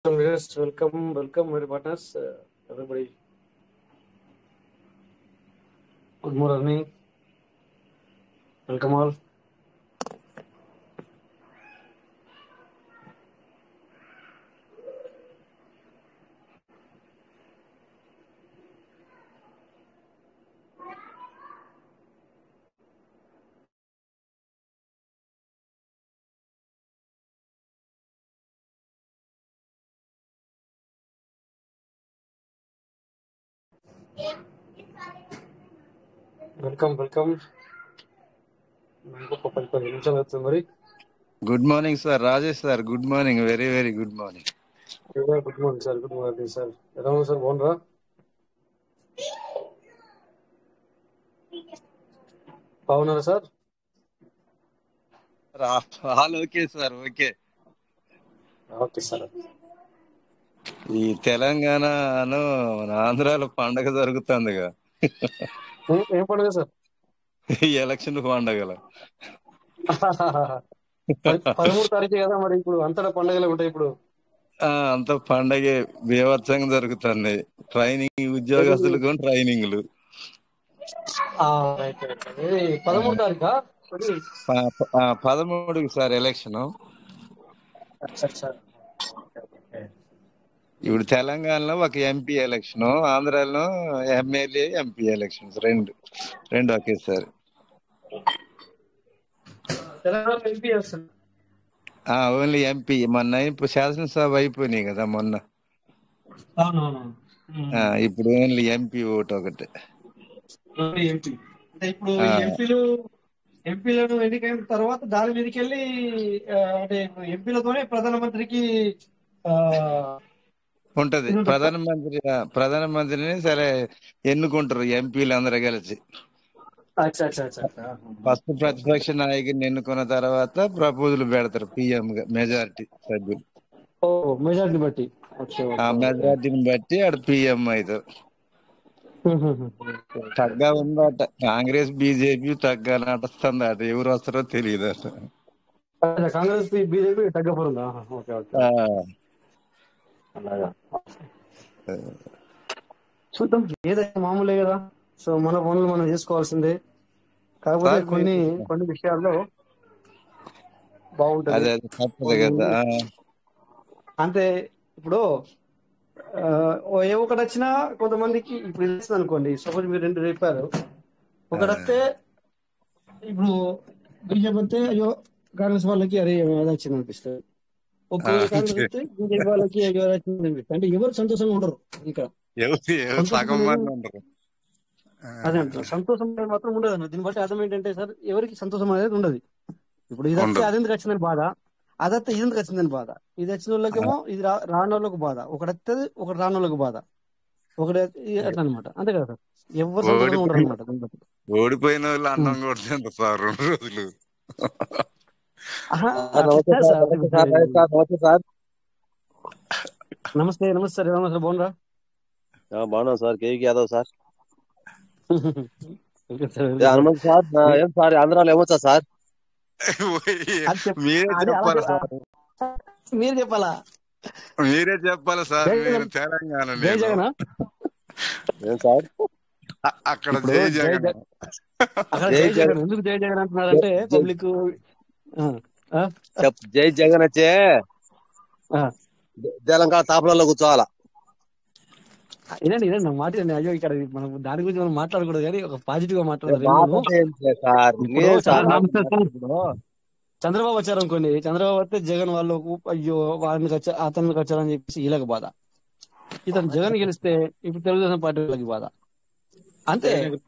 Yes, welcome, welcome, my partners, uh, everybody. Good morning. Welcome all. Welcome, welcome. ఇంకొక పది పది నిమిషాలు అవుతుంది మరి good morning sir Rajesh sir good morning very very good morning good morning sir good morning sir ఎలా ఉంది sir బాగున్నారా బాగున్నారా sir all okay sir okay okay sir ఈ తెలంగాణను మన ఆంధ్రాలో పండగ జరుగుతుందిగా ఏం- ఏం పండుగ సార్ ఈ ఎలక్షన్ పండగలు పది- పదమూడు తారీఖు కదా మరి ఇప్పుడు అంతటా పండుగలు ఉంటాయి ఇప్పుడు ఆ, అంత పండగే బీభత్సంగా జరుగుతుంది ట్రైనింగ్ ఉద్యోగస్తులకు ట్రైనింగ్లు ఆ, రైట్, రైట్. ఇది పదమూడు తారీఖా మరి ప- ప- ఆ, పదమూడుకి సార్ ఎలక్షన్ అచ్చా, అచ్చా. ఓకే. ఇప్పుడు తెలంగాణలో ఒక ఎంపీ ఎలక్షన్ ఆంధ్రాలో ఎమ్మెల్యే ఎంపీ ఎలక్షన్స్ రెండు రెండు ఒకేసారి తెలంగాణ ఎంపీ చేస్తాను ఆ ఓన్లీ ఎంపీ మొన్న ఇప్పుడు శాసనసభ అయిపోయినాయి కదా మొన్న అవునవును ఆ, ఇప్పుడు ఓన్లీ ఎంపీ ఓటు ఒకటి ఎంపీ అంటే ఇప్పుడు ఆ. ఈ ఎంపీలు ఎంపీలను ఎన్నికైన తర్వాత దాని మీదకి వెళ్ళి ఆ, అంటే ఇప్పుడు ఎంపీలతోనే ప్రధానమంత్రికి ఆ, ఉంటది ఇది ఉంటది. ప్రధానమంత్రి ఆ, ప్రధానమంత్రిని సరే ఎన్నుకుంటారు ఎంపీలు అందరూ కలిసి అచ్చా అచ్చా అచ్చా అచ్చా. ఫస్ట్ ప్రతిపక్ష నాయకుడిని ఎన్నుకున్న తర్వాత ప్రపోజల్ పెడతారు పిఎం మెజారిటీ సభ్యులు ఓ మెజార్టీ బట్టి ఓకే ఓకే, ఆ ఓకే. మెజారిటీని బట్టి ఆడ పిఎం అవుతారు తగ్గా ఉందట కాంగ్రెస్ బీజేపీ తగ్గా నడుస్తుంది అట ఎవరు వస్తారో తెలియదు అట అచ్చా, కాంగ్రెస్ బీజేపీ తగ్గపరుందా ఆహా, ఓకే ఓకే ఆ, అలాగా చూద్దాం ఏదైనా మామూలే కదా సో మన పనులు మనం చేసుకోవాల్సిందే కాకపోతే సార్, కొన్ని మీరు- కొన్ని విషయాల్లో అదే బాగుంటది అదే తప్పదు కదా ఆ, అంటే ఇప్పుడు ఆ, ఓ ఏ ఒకటి వచ్చినా కొంతమందికి ఇప్పుడు ఇది వస్తుంది అనుకోండి సపోజ్ మీరు రెండు చెప్పారు ఒకటి వస్తే ఇప్పుడు బీజేపీ వస్తే అయ్యో కాంగ్రెస్ వాళ్ళకి అరే అది వచ్చింది అనిపిస్తుంది ఒక ఆ, కాంగ్రెస్ వస్తే బీజేపీ వాళ్ళకి అయ్యో అది వచ్చింది అనిపిస్తుంది అంటే ఎవరు సంతోషంగా ఉండరు ఇంకా ఎవరు ఎవరు సగం మంది ఉండరు ఆ, అదే అంటారు సంతోషం అనేది మాత్రం ఉండదు అన్న దీన్ని బట్టి అర్థం ఏంటంటే సార్ ఎవరికి సంతోషం అనేది ఉండదు ఇప్పుడు ఇది వస్తే ఉండదు. అది ఎందుకు వచ్చిందని బాధ అది వస్తే ఇది ఎందుకు వచ్చిందని బాధ ఇది వచ్చిన వాళ్ళకేమో ఇది రా- రాని వాళ్ళకు బాధ ఒకటి వస్తుంది ఒకటి రాని వాళ్ళకు బాధ ఒకటి ఇది అట్లా అనమాట అంతే కదా సార్ ఎవరు సంతోషంగా ఉండరు అనమాట దీన్ని బట్టి ఓడిపోయిన వాళ్ళు అన్నం కొడుతుంది సార్ రెండు రోజులు ఆహా, సార్, నమస్తే అట్లా సార్, సార్. నమస్తే సార్, నమస్తే సార్, నమస్తే సార్. నమస్తే నమస్తే సార్ ఏమన్నా సార్ బాగున్నారా ఆ, బాగున్నాం sir KV Yadav sir okay sir. ఏ, హనుమంత్ సార్ ఆ, ఏం సార్ ఆంధ్రాలో ఏమొచ్చా సార్ అది చెప్- మీరే అది అలా చెప్పాలి చెప్- సార్ మీరు చెప్పాలా మీరే చెప్పాలి సార్ జై మీరు జగన్. తెలంగాణ జై లేదు జగన్ ఏం సార్ అ- అక్కడ ఇప్పుడు జై జై జగన్ జగన్. అక్కడ జై జై జగన్ జగన్. ఎందుకు జై జగన్ అంటున్నారంటే జై- పబ్లిక్ చెప్ జై జగన్ వచ్చే తెలంగాణ తాపలలో కూర్చోవాలా ఇదండి ఇదండి నా మాట ఇదండి. అయ్యో ఇక్కడ మనం దాని గురించి మనం మాట్లాడకూడదు కానీ ఒక పాజిటివ్ గా మాట్లాడదు మాట ఏం లేదు సార్ ఇప్పుడు నేను సార్ చంద్రబాబు ఇప్పుడు చంద్రబాబు వచ్చారు అనుకోండి చంద్రబాబు వస్తే జగన్ వాళ్ళకు అయ్యో వాడికి వచ్చా అతనికి వచ్చారని చెప్పేసి వీళ్ళకి బాధ ఇతను జగన్ గెలిస్తే ఇప్పుడు తెలుగుదేశం పార్టీ వాళ్ళకి బాధ అంతే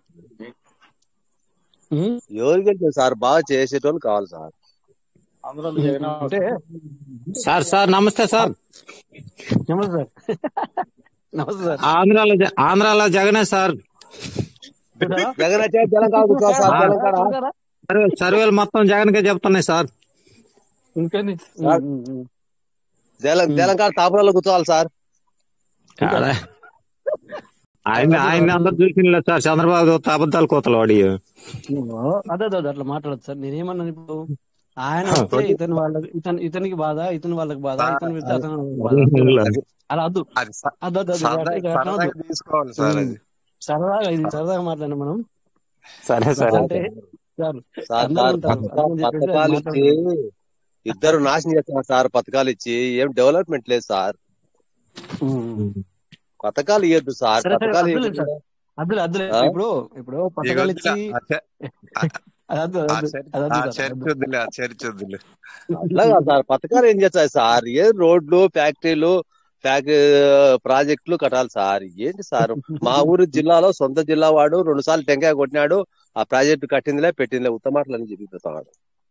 ఉం? ఎవరికి వెళ్తుంది సార్ బాగా చేసేటోళ్ళు కావాలి సార్ అంటే సార్ సార్ నమస్తే సార్ నమస్తే సార్ నమస్తే సార్ ఆంధ్రాలో జ- ఆంధ్రాలో జగనే సార్ జగన్ వచ్చే తెలంగాణ కూర్చోవాలి సార్ ఆ. తెలంగాణ సర్వే సర్వేలు మొత్తం జగన్కే చెప్తున్నాయి సార్ ఇంకేంది సార్. ఉం, ఉం, ఉం. తెల- తెలంగాణ తాపలలో కూర్చోవాలి సార్ అదే. ఆయన ఆయన అందరు చూసిన సార్ చంద్రబాబు చూస్తే అబద్ధాలు కోతలు వాడి అదే అదే అదే అట్లా మాట్లాడదు సార్ నేనేమన్నాను ఇప్పుడు ఆయన వస్తే ఇతని వాళ్ళకి ఇతని ఇతనికి బాధ ఇతని వాళ్ళకి బాధ ఇతని వెళ్తే అతని వాళ్ళకి బాధ అది అలా వద్దు అది స- అద్దు అద్దు అద్దు సరదా అట్లా అట్లా వద్దు సరదాగా తీసుకోవాలి సార్ అది సరదాగా ఇది సరదాగా మాట్లాడినా మనం సరే సరే అంటే సార్ సార్ అందరూ సార్ ఉంటారు పథకా- అందరూ చెప్పేసి పథకాలు ఇచ్చి మాట్లాడుతున్నారు ఇద్దరు నాశనం చేస్తున్నారు సార్ పథకాలు ఇచ్చి ఏం డెవలప్మెంట్ లేదు సార్ ఉమ్. పథకాలు ఇవ్వద్దు సార్ సరే సరే పథకాలు అద్దులేదు సార్ ఇవ్వకుండా అద్దులే అద్దులే ఆ? ఇప్పుడు ఇప్పుడు ఇక పథకాలు వద్దులే ఇచ్చి ఆ చ- అది అద్దు ఆ అద్దు చర్చ అది ఆ అద్దు సార్ చర్చ అద్దు వద్దులే ఆ చర్చ వద్దులే అట్లా కాదు సార్ పథకాలు ఏం చేస్తాయి సార్ ఏ రోడ్లు ఫ్యాక్టరీలు ఫ్యాక్ ప్రాజెక్టులు కట్టాలి సార్ ఏంటి సార్ మా ఊరు జిల్లాలో సొంత జిల్లా వాడు రెండు సార్లు టెంకాయ కొట్టినాడు ఆ ప్రాజెక్టు కట్టిందిలే పెట్టిందిలే ఉత్తమాటలు అని చెప్పిస్తున్నాడు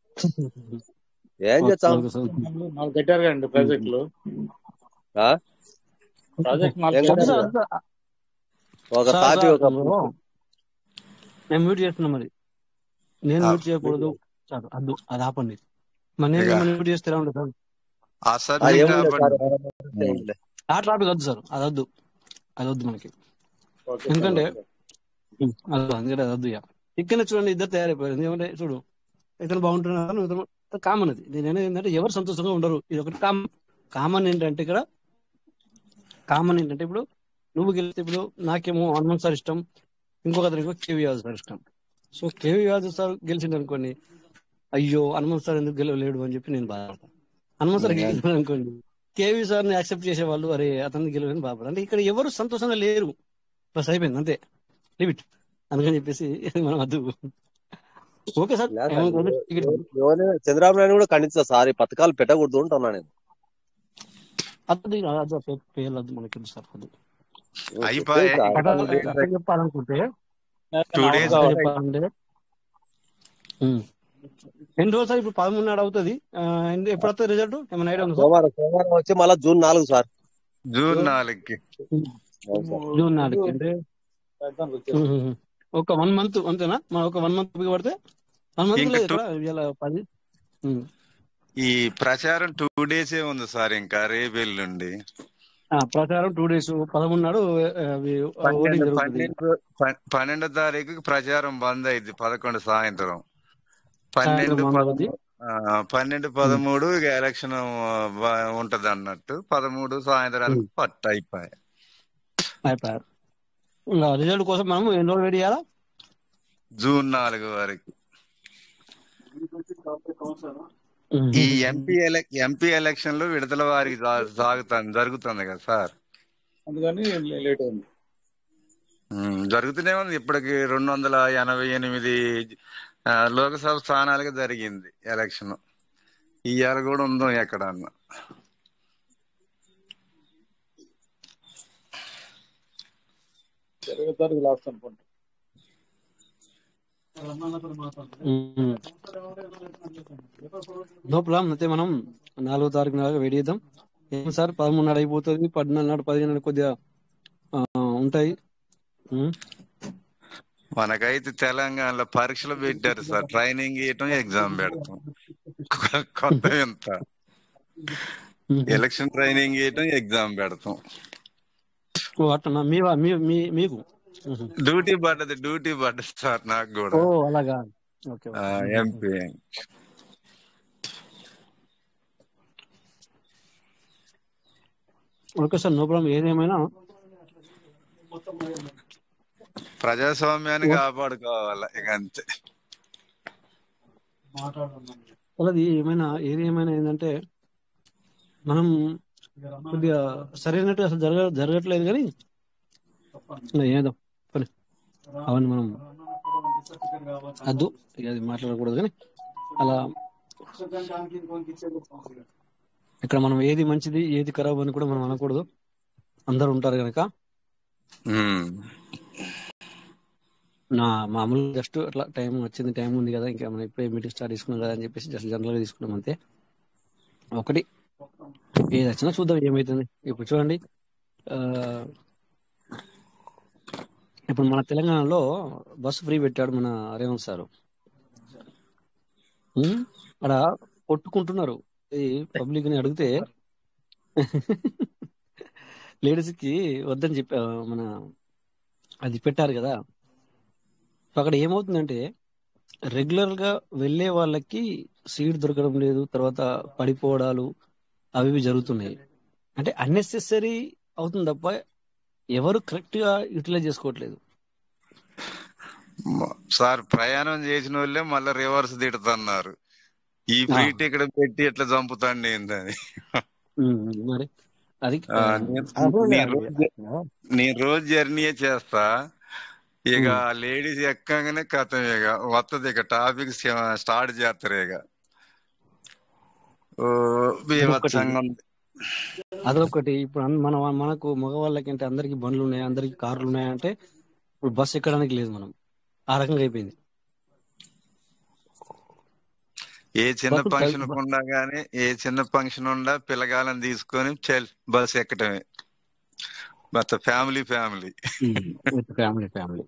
ఏం ఓకే చేస్తాం ఓకే సార్ నాలుగు కట్టారు కదండి ప్రాజెక్టులు ఆ? ప్రాజెక్ట్ నాలుగు ఏం వద్దు కట్టారు సార్ కట్టారు కదా వద్దు ఒక సార్ తాటి సార్ ఒక ఇప్పుడు నేను మ్యూట్ చేస్తున్నా మరి నేను ఆ, మ్యూట్ చేయకూడదు సార్ అద్దు అది ఆపండి మరి నేను ఇక మిమ్మల్ని మ్యూట్ చేస్తే ఎలా ఉంటుంది సార్ ఆ ఆ, సబ్జెక్ట్ ఏముంది సార్ కాబట్టి ఏముందిలే. ఆ టాపిక్ వద్దు సార్ అది వద్దు అది వద్దు మనకి ఓకే సార్ ఎందుకంటే ఓకే ఉమ్, అది వద్దు, ఎందుకంటే అది వద్దు ఇక ఇక్కడ చూడండి ఇద్దరు తయారైపోయారు ఎందుకంటే చూడు ఇతను బాగుంటున్నారు ఇతను కామన్ అది నేను అనేది ఏంటంటే ఎవరు సంతోషంగా ఉండరు ఇది ఒకటి కామన్ కామన్ ఏంటంటే ఇక్కడ కామన్ ఏంటంటే ఇప్పుడు నువ్వు గెలిస్తే ఇప్పుడు నాకేమో హనుమంత్ సార్ ఇష్టం ఇంకొక అతనికి కేవీ యాదవ్ సార్ ఇష్టం సో కేవీ యాదవ్ సార్ గెలిచిండు అనుకోండి అయ్యో హనుమంత్ సార్ ఎందుకు గెలవలేడు అని చెప్పి నేను బాధపడతాను హనుమంత్ సార్ గెలిచాడు అనుకోండి కేవీ సార్ ని యాక్సెప్ట్ చేసే వాళ్ళు అరే అతన్ని గెలవని బాధపడారు అంటే ఇక్కడ ఎవరు సంతోషంగా లేరు బస్ అయిపోయింది అంతే లిమిట్ అందుకని చెప్పేసి మనం వద్దు ఓకే సార్ లేదు సార్ ఏమనుకోవద్దు. టికెట్ ఎవరు- ఎవరైనా చంద్రబాబు నాయుడు కూడా ఖండిస్తా సార్ ఈ పథకాలు పెట్టకూడదు అంటున్నా నేను అద్దు అద్దు పే- పేర్లు వద్దు మనకి ఎందుకు సార్ వద్దు అయిపోయి చెప్పేది సార్. అట్లా టూ డేస్ అట్లా చెప్పాలనుకుంటే టూ అవును డేస్ అట్లా కావాలి చెప్పాలంటే ఉమ్. ఎన్ని రోజులు సార్ ఇప్పుడు పదమూడు నాడు అవుతుంది ఆ, ఎన్ని- ఎప్పుడు వస్తుంది రిజల్ట్ ఏమైనా ఐడియా ఉందా సార్ సోమవారం సోమవారం వచ్చి మళ్ళీ జూన్ నాలుగు సార్ జూన్ నాలుగుకి అవును సార్. జూన్ నాలుగు అంటే ఎగ్జామ్స్ వచ్చేసి ఉమ్, ఉమ్, ఉమ్. ఒక వన్ మంత్ అంతేనా మన ఒక వన్ మంత్ పడితే వన్ మంత్ ఇంకా లేదు టూ ఇక్కడ ఇవాళ పది ఉమ్. ఈ ప్రచారం టూ డేసే ఉంది సార్ ఇంకా రేపు ఎల్లుండి ఆ, ప్రచారం టూ డేస్ పదమూడు నాడు ఆ, అవి ఓటింగ్ పన్నెండు జరుగుతుంది పన్నెండు ప- పన్నెండో తారీఖు ప్రచారం బంద్ అయింది పదకొండు సాయంత్రం సాయంత్రం పన్నెండు బంద్ అవుద్ది పదమూడు ఆ, పన్నెండు పదమూడు ఇక ఎలక్షన్ ఉంటది అన్నట్టు పదమూడు సాయంత్రానికి పట్టు అయిపోయాయి అయిపోయారు ఇంకా రిజల్ట్ కోసం మనం ఎన్ని రోజులు వెయిట్ చేయాలా జూన్ నాలుగు వరకు ఈ ఎంపీ ఎలక్ ఎంపీ ఎలక్షన్ లో విడతల వారికి జా- సాగుతాను జరుగుతుంది కదా సార్ అందుకని లేట్ అయింది ఉమ్, జరుగుతూనే ఉంది ఇప్పటికి రెండు వందల ఎనభై ఎనిమిది ఆ, లోక్సభ స్థానాలకు జరిగింది ఎలక్షన్ ఇవాళ కూడా ఉందో ఎక్కడన్నా ఇరవై తారీఖు లాస్ట్ అనుకుంటా నో ప్రాబ్లం అయితే మనం నాలుగో తారీఖు నాలుగు వెయిట్ చేద్దాం ఏం సార్ పదమూడు నాడు అయిపోతుంది పద్నాలుగు నాడు పదిహేను నాడు కొద్దిగా ఆ, ఉంటాయి ఉమ్. మనకైతే తెలంగాణలో పరీక్షలు పెట్టారు సార్ ట్రైనింగ్ ఇవ్వటం ఎగ్జామ్ పెడతాం కొ- కొత్త ఎంత ఎలక్షన్ ట్రైనింగ్ ఇవ్వటం ఎగ్జామ్ పెడతాం ఓ అట్లా మీ వా- మీ మీ- మీకు ఉహు. డ్యూటీ పడ్డది డ్యూటీ పడ్డది సార్ నాకు ఓ కూడా అలాగా ఓకే ఆ, okay MP okay sir no problem ఏదేమైనా ప్రజాస్వామ్యాన్ని కాపాడుకోవాలి ఇక అంతే అది ఏమైనా ఏది ఏమైనా ఏంటంటే మనం కొద్దిగా సరైనట్టు అసలు జరగ జరగట్లేదు కానీ ఇంకా ఏదో పని అవన్నీ మనం అద్దు ఇక అది మాట్లాడకూడదు కానీ అలా ఇక్కడ మనం ఏది మంచిది ఏది ఖరాబ్ అని కూడా మనం అనకూడదు అందరు ఉంటారు కనుక ఉమ్. నా మామూలు జస్ట్ అట్లా టైం వచ్చింది టైం ఉంది కదా ఇంకా మనం ఇప్పుడే మీటింగ్ స్టార్ట్ చేసుకున్నాం కదా అని చెప్పేసి జస్ట్ జనరల్ గా తీసుకున్నాం అంతే ఒకటి ఏది వచ్చినా చూద్దాం ఏమైతుంది ఇప్పుడు చూడండి ఆ, ఇప్పుడు మన తెలంగాణలో బస్సు ఫ్రీ పెట్టాడు మన రేవంత్ సార్ అక్కడ కొట్టుకుంటున్నారు ఈ పబ్లిక్ ని అడిగితే లేడీస్ కి వద్దని చెప్పా మన అది పెట్టారు కదా సో అక్కడ ఏమవుతుందంటే రెగ్యులర్ గా వెళ్ళే వాళ్ళకి సీట్ దొరకడం లేదు తర్వాత పడిపోవడాలు అవి ఇవి జరుగుతున్నాయి అంటే అన్నెసెసరీ అవుతుంది తప్ప ఎవరు కరెక్ట్ గా యూటిలైజ్ చేసుకోవట్లేదు మ- సార్ ప్రయాణం చేసిన వాళ్ళే మళ్ళీ రివర్స్ తిడుతున్నారు ఈ ఆ, ఫ్రీ టికెట్ పెట్టి ఎట్లా చంపుతాండి ఏందని ఉమ్, మరి అది ఆ, ఆ, నేను అదే నేను అది రోజు నేను రోజు జర్నీయే చేస్తా ఇక ఉమ్, లేడీస్ ఎక్కగానే కథం ఇక వత్తది ఇక టాపిక్ స్టార్ట్ చేస్తారు ఇక ఓ అదొకటి బీభత్సంగా ఉంది అదొకటి ఇప్పుడు అన్- మన మనకు మగవాళ్ళకి అంటే అందరికి బండ్లు ఉన్నాయి అందరికి కార్లు ఉన్నాయి అంటే ఇప్పుడు బస్ ఎక్కడానికి లేదు మనం ఆ రకంగా అయిపోయింది ఏ చిన్న బస్సు ఫంక్షన్ బ- ఉండా గానీ ఏ చిన్న ఫంక్షన్ ఉండా పిల్లగాలను తీసుకొని చెల్ బస్ ఎక్కటమే మొత్తం family family with family family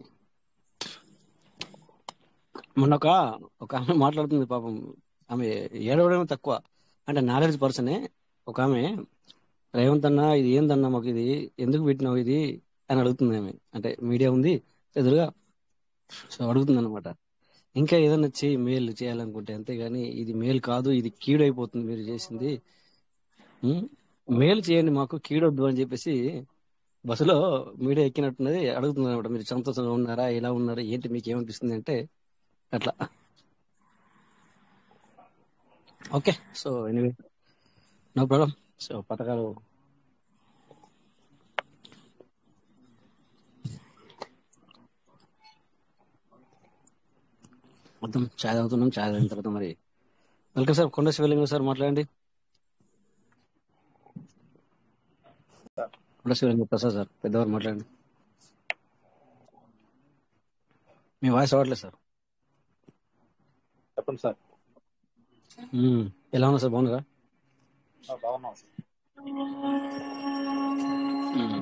మొన్న ఒక ఒక ఆమె మాట్లాడుతుంది పాపం ఆమె ఏడవడమే తక్కువ అంటే నాలెడ్జ్ పర్సనే ఒక ఆమె రేవంత్ అన్న ఇది ఏందన్నా మాకు ఇది ఎందుకు పెట్టినావు ఇది అని అడుగుతుంది ఆమె అంటే మీడియా ఉంది ఎదురుగా సో అడుగుతుంది అనమాట ఇంకా ఏదైనా చేయి మేలు చేయాలనుకుంటే అంతేగాని ఇది మేలు కాదు ఇది కీడు అయిపోతుంది మీరు చేసింది ఉం? మేలు చేయండి మాకు కీడొద్దు అని చెప్పేసి బస్సులో మీడియా ఎక్కినట్టున్నది అడుగుతుంది అనమాట మీరు సంతోషంగా ఉన్నారా ఎలా ఉన్నారా ఏంటి మీకు ఏమనిపిస్తుంది అంటే అట్లా okay so anyway no problem so పథకాలు మొత్తం ఛాయ్ తాగుతున్నాం ఛాయ్ తాగిన తర్వాత మరి వెల్కమ్ సార్ కొండ శివలింగం సార్ మాట్లాడండి కొండ శివలింగం ప్రసాద్ సార్ పెద్దవారు మాట్లాడండి మీ వాయిస్ అవ్వట్లేదు సార్ చెప్పండి సార్ మ్మ్. ఎలా ఉన్నా సార్ బాగున్నారా ఆ, బాగున్నాం సార్ మ్మ్.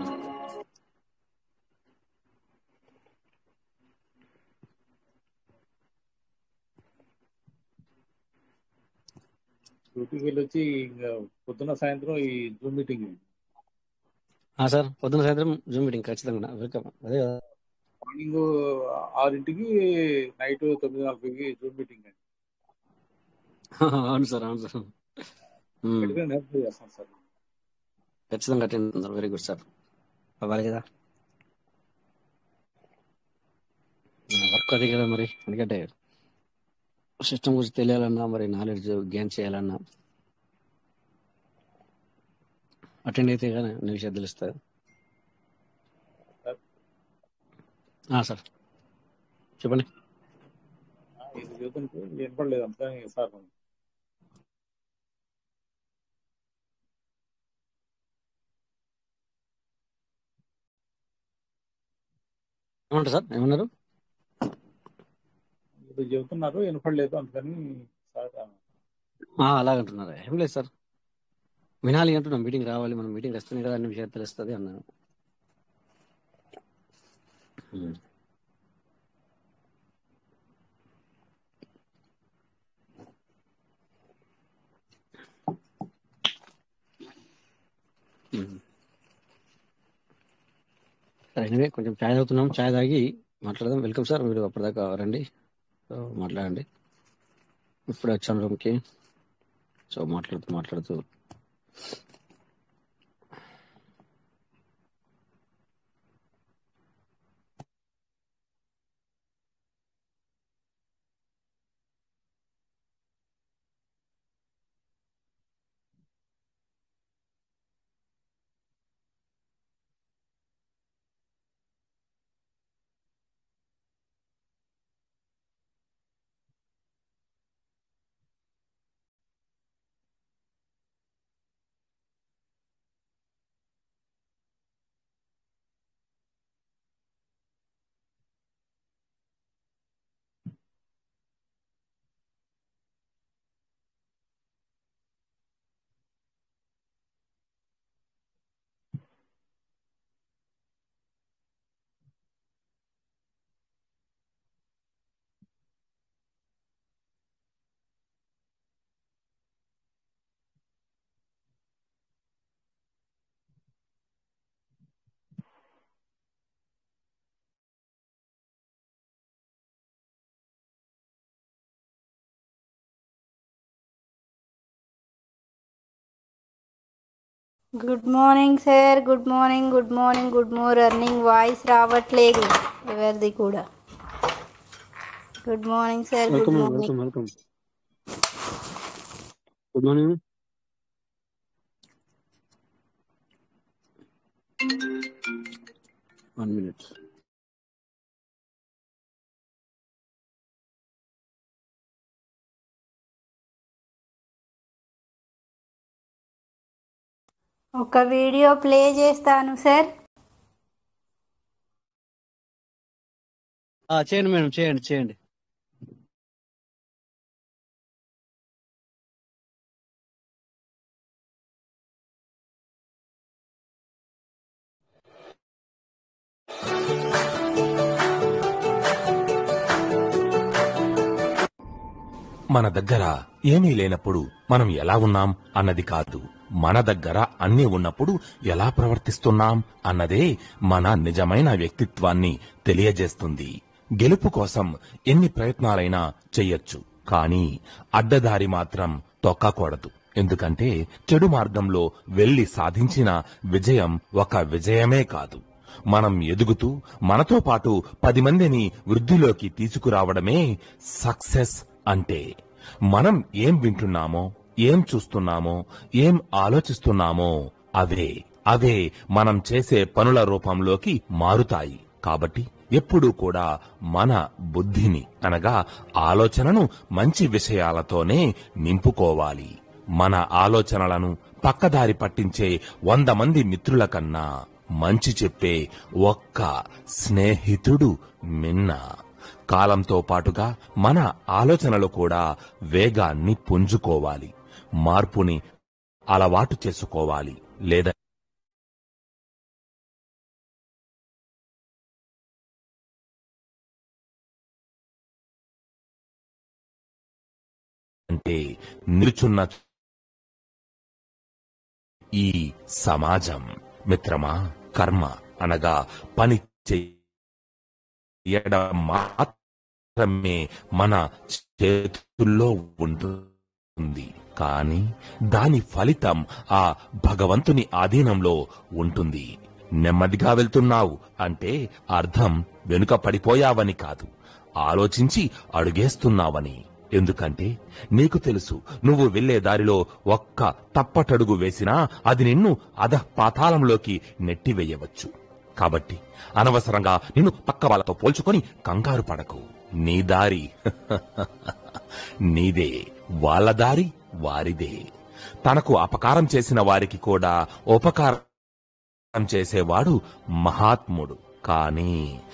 డ్యూటీకి వెళ్ళి వచ్చి ఇంకా పొద్దున్న సాయంత్రం ఈ జూమ్ మీటింగ్ ఆ సార్ పొద్దున సాయంత్రం జూమ్ మీటింగ్ ఖచ్చితంగా వెల్కమ్ అదే కదా మార్నింగ్ ఆరింటికి నైట్ తొమ్మిది నలభైకి జూమ్ మీటింగ్ అండి అవును సార్ అవును సార్ మ్మ్. గట్టిగా నేర్పు చేస్తాం సార్ ఖచ్చితంగా అటెండ్ అవుతున్నారు వెరీ గుడ్ సార్ అవ్వాలి కదా వర్క్ అది కదా మరి ఎందుకంటే సిస్టమ్ గురించి తెలియాలన్నా మరి నాలెడ్జ్ గెయిన్ చేయాలన్నా అటెండ్ అయితే కానీ అన్ని విషయాలు తెలుస్తాయి సార్ ఆ, సార్ చెప్పండి ఆ, ఇది చదువుతుంటే వినపడలేదు అంతగా సార్ ఏమంటారు సార్ ఏమన్నారు ఇది చెబుతున్నారు వినపడలేదు అందుకని సార్ ఆ, అలాగంటున్నారు ఏం లేదు సార్ వినాలి అంటున్నాం మీటింగ్ రావాలి మనం మీటింగ్ వస్తేనే కదా అన్ని విషయాలు తెలుస్తుంది అన్నాను ఉమ్. ఉమ్. సరే anyway, కొంచెం ఛాయ్ తాగుతున్నాం ఛాయ్ తాగి మాట్లాడదాం వెల్కమ్ సార్ మీరు అప్పటిదాకా రండి సో మాట్లాడండి ఇప్పుడే వచ్చాను రూమ్కి సో మాట్లాడుతూ మాట్లాడుతూ good morning sir good morning good morning good morning voice రావట్లేదు ఎవరిది కూడా good morning sir good welcome morning welcome welcome good morning one minute ఒక వీడియో ప్లే చేస్తాను సార్ చేయండి మేడం చేయండి చేయండి మన దగ్గర ఏమీ లేనప్పుడు మనం ఎలా ఉన్నాం అన్నది కాదు మన దగ్గర అన్నీ ఉన్నప్పుడు ఎలా ప్రవర్తిస్తున్నాం అన్నదే మన నిజమైన వ్యక్తిత్వాన్ని తెలియజేస్తుంది గెలుపు కోసం ఎన్ని ప్రయత్నాలైనా చెయ్యొచ్చు కానీ అడ్డదారి మాత్రం తొక్కకూడదు ఎందుకంటే చెడు మార్గంలో వెళ్లి సాధించిన విజయం ఒక విజయమే కాదు మనం ఎదుగుతూ మనతో పాటు పది మందిని వృద్ధిలోకి తీసుకురావడమే సక్సెస్ అంటే మనం ఏం వింటున్నామో ఏం చూస్తున్నామో ఏం ఆలోచిస్తున్నామో అవే అవే మనం చేసే పనుల రూపంలోకి మారుతాయి కాబట్టి ఎప్పుడూ కూడా మన బుద్ధిని అనగా ఆలోచనను మంచి విషయాలతోనే నింపుకోవాలి మన ఆలోచనలను పక్కదారి పట్టించే వంద మంది మిత్రుల కన్నా మంచి చెప్పే ఒక్క స్నేహితుడు మిన్న కాలంతో పాటుగా మన ఆలోచనలు కూడా వేగాన్ని పుంజుకోవాలి మార్పుని అలవాటు చేసుకోవాలి లేదా అంటే నిలుచున్న ఈ సమాజం మిత్రమా కర్మ అనగా పని చేయడం మాత్రమే మన చేతుల్లో ఉంటుంది కానీ దాని ఫలితం ఆ భగవంతుని ఆధీనంలో ఉంటుంది నెమ్మదిగా వెళ్తున్నావు అంటే అర్థం వెనుక పడిపోయావని కాదు ఆలోచించి అడుగేస్తున్నావని ఎందుకంటే నీకు తెలుసు నువ్వు వెళ్లే దారిలో ఒక్క తప్పటడుగు వేసినా అది నిన్ను అధ పాతాళంలోకి నెట్టివేయవచ్చు కాబట్టి అనవసరంగా నిన్ను పక్క వాళ్ళతో పోల్చుకొని కంగారు పడకు నీ దారి నీదే వాళ్ళ దారి వారిదే తనకు అపకారం చేసిన వారికి కూడా ఉపకారం చేసేవాడు మహాత్ముడు కానీ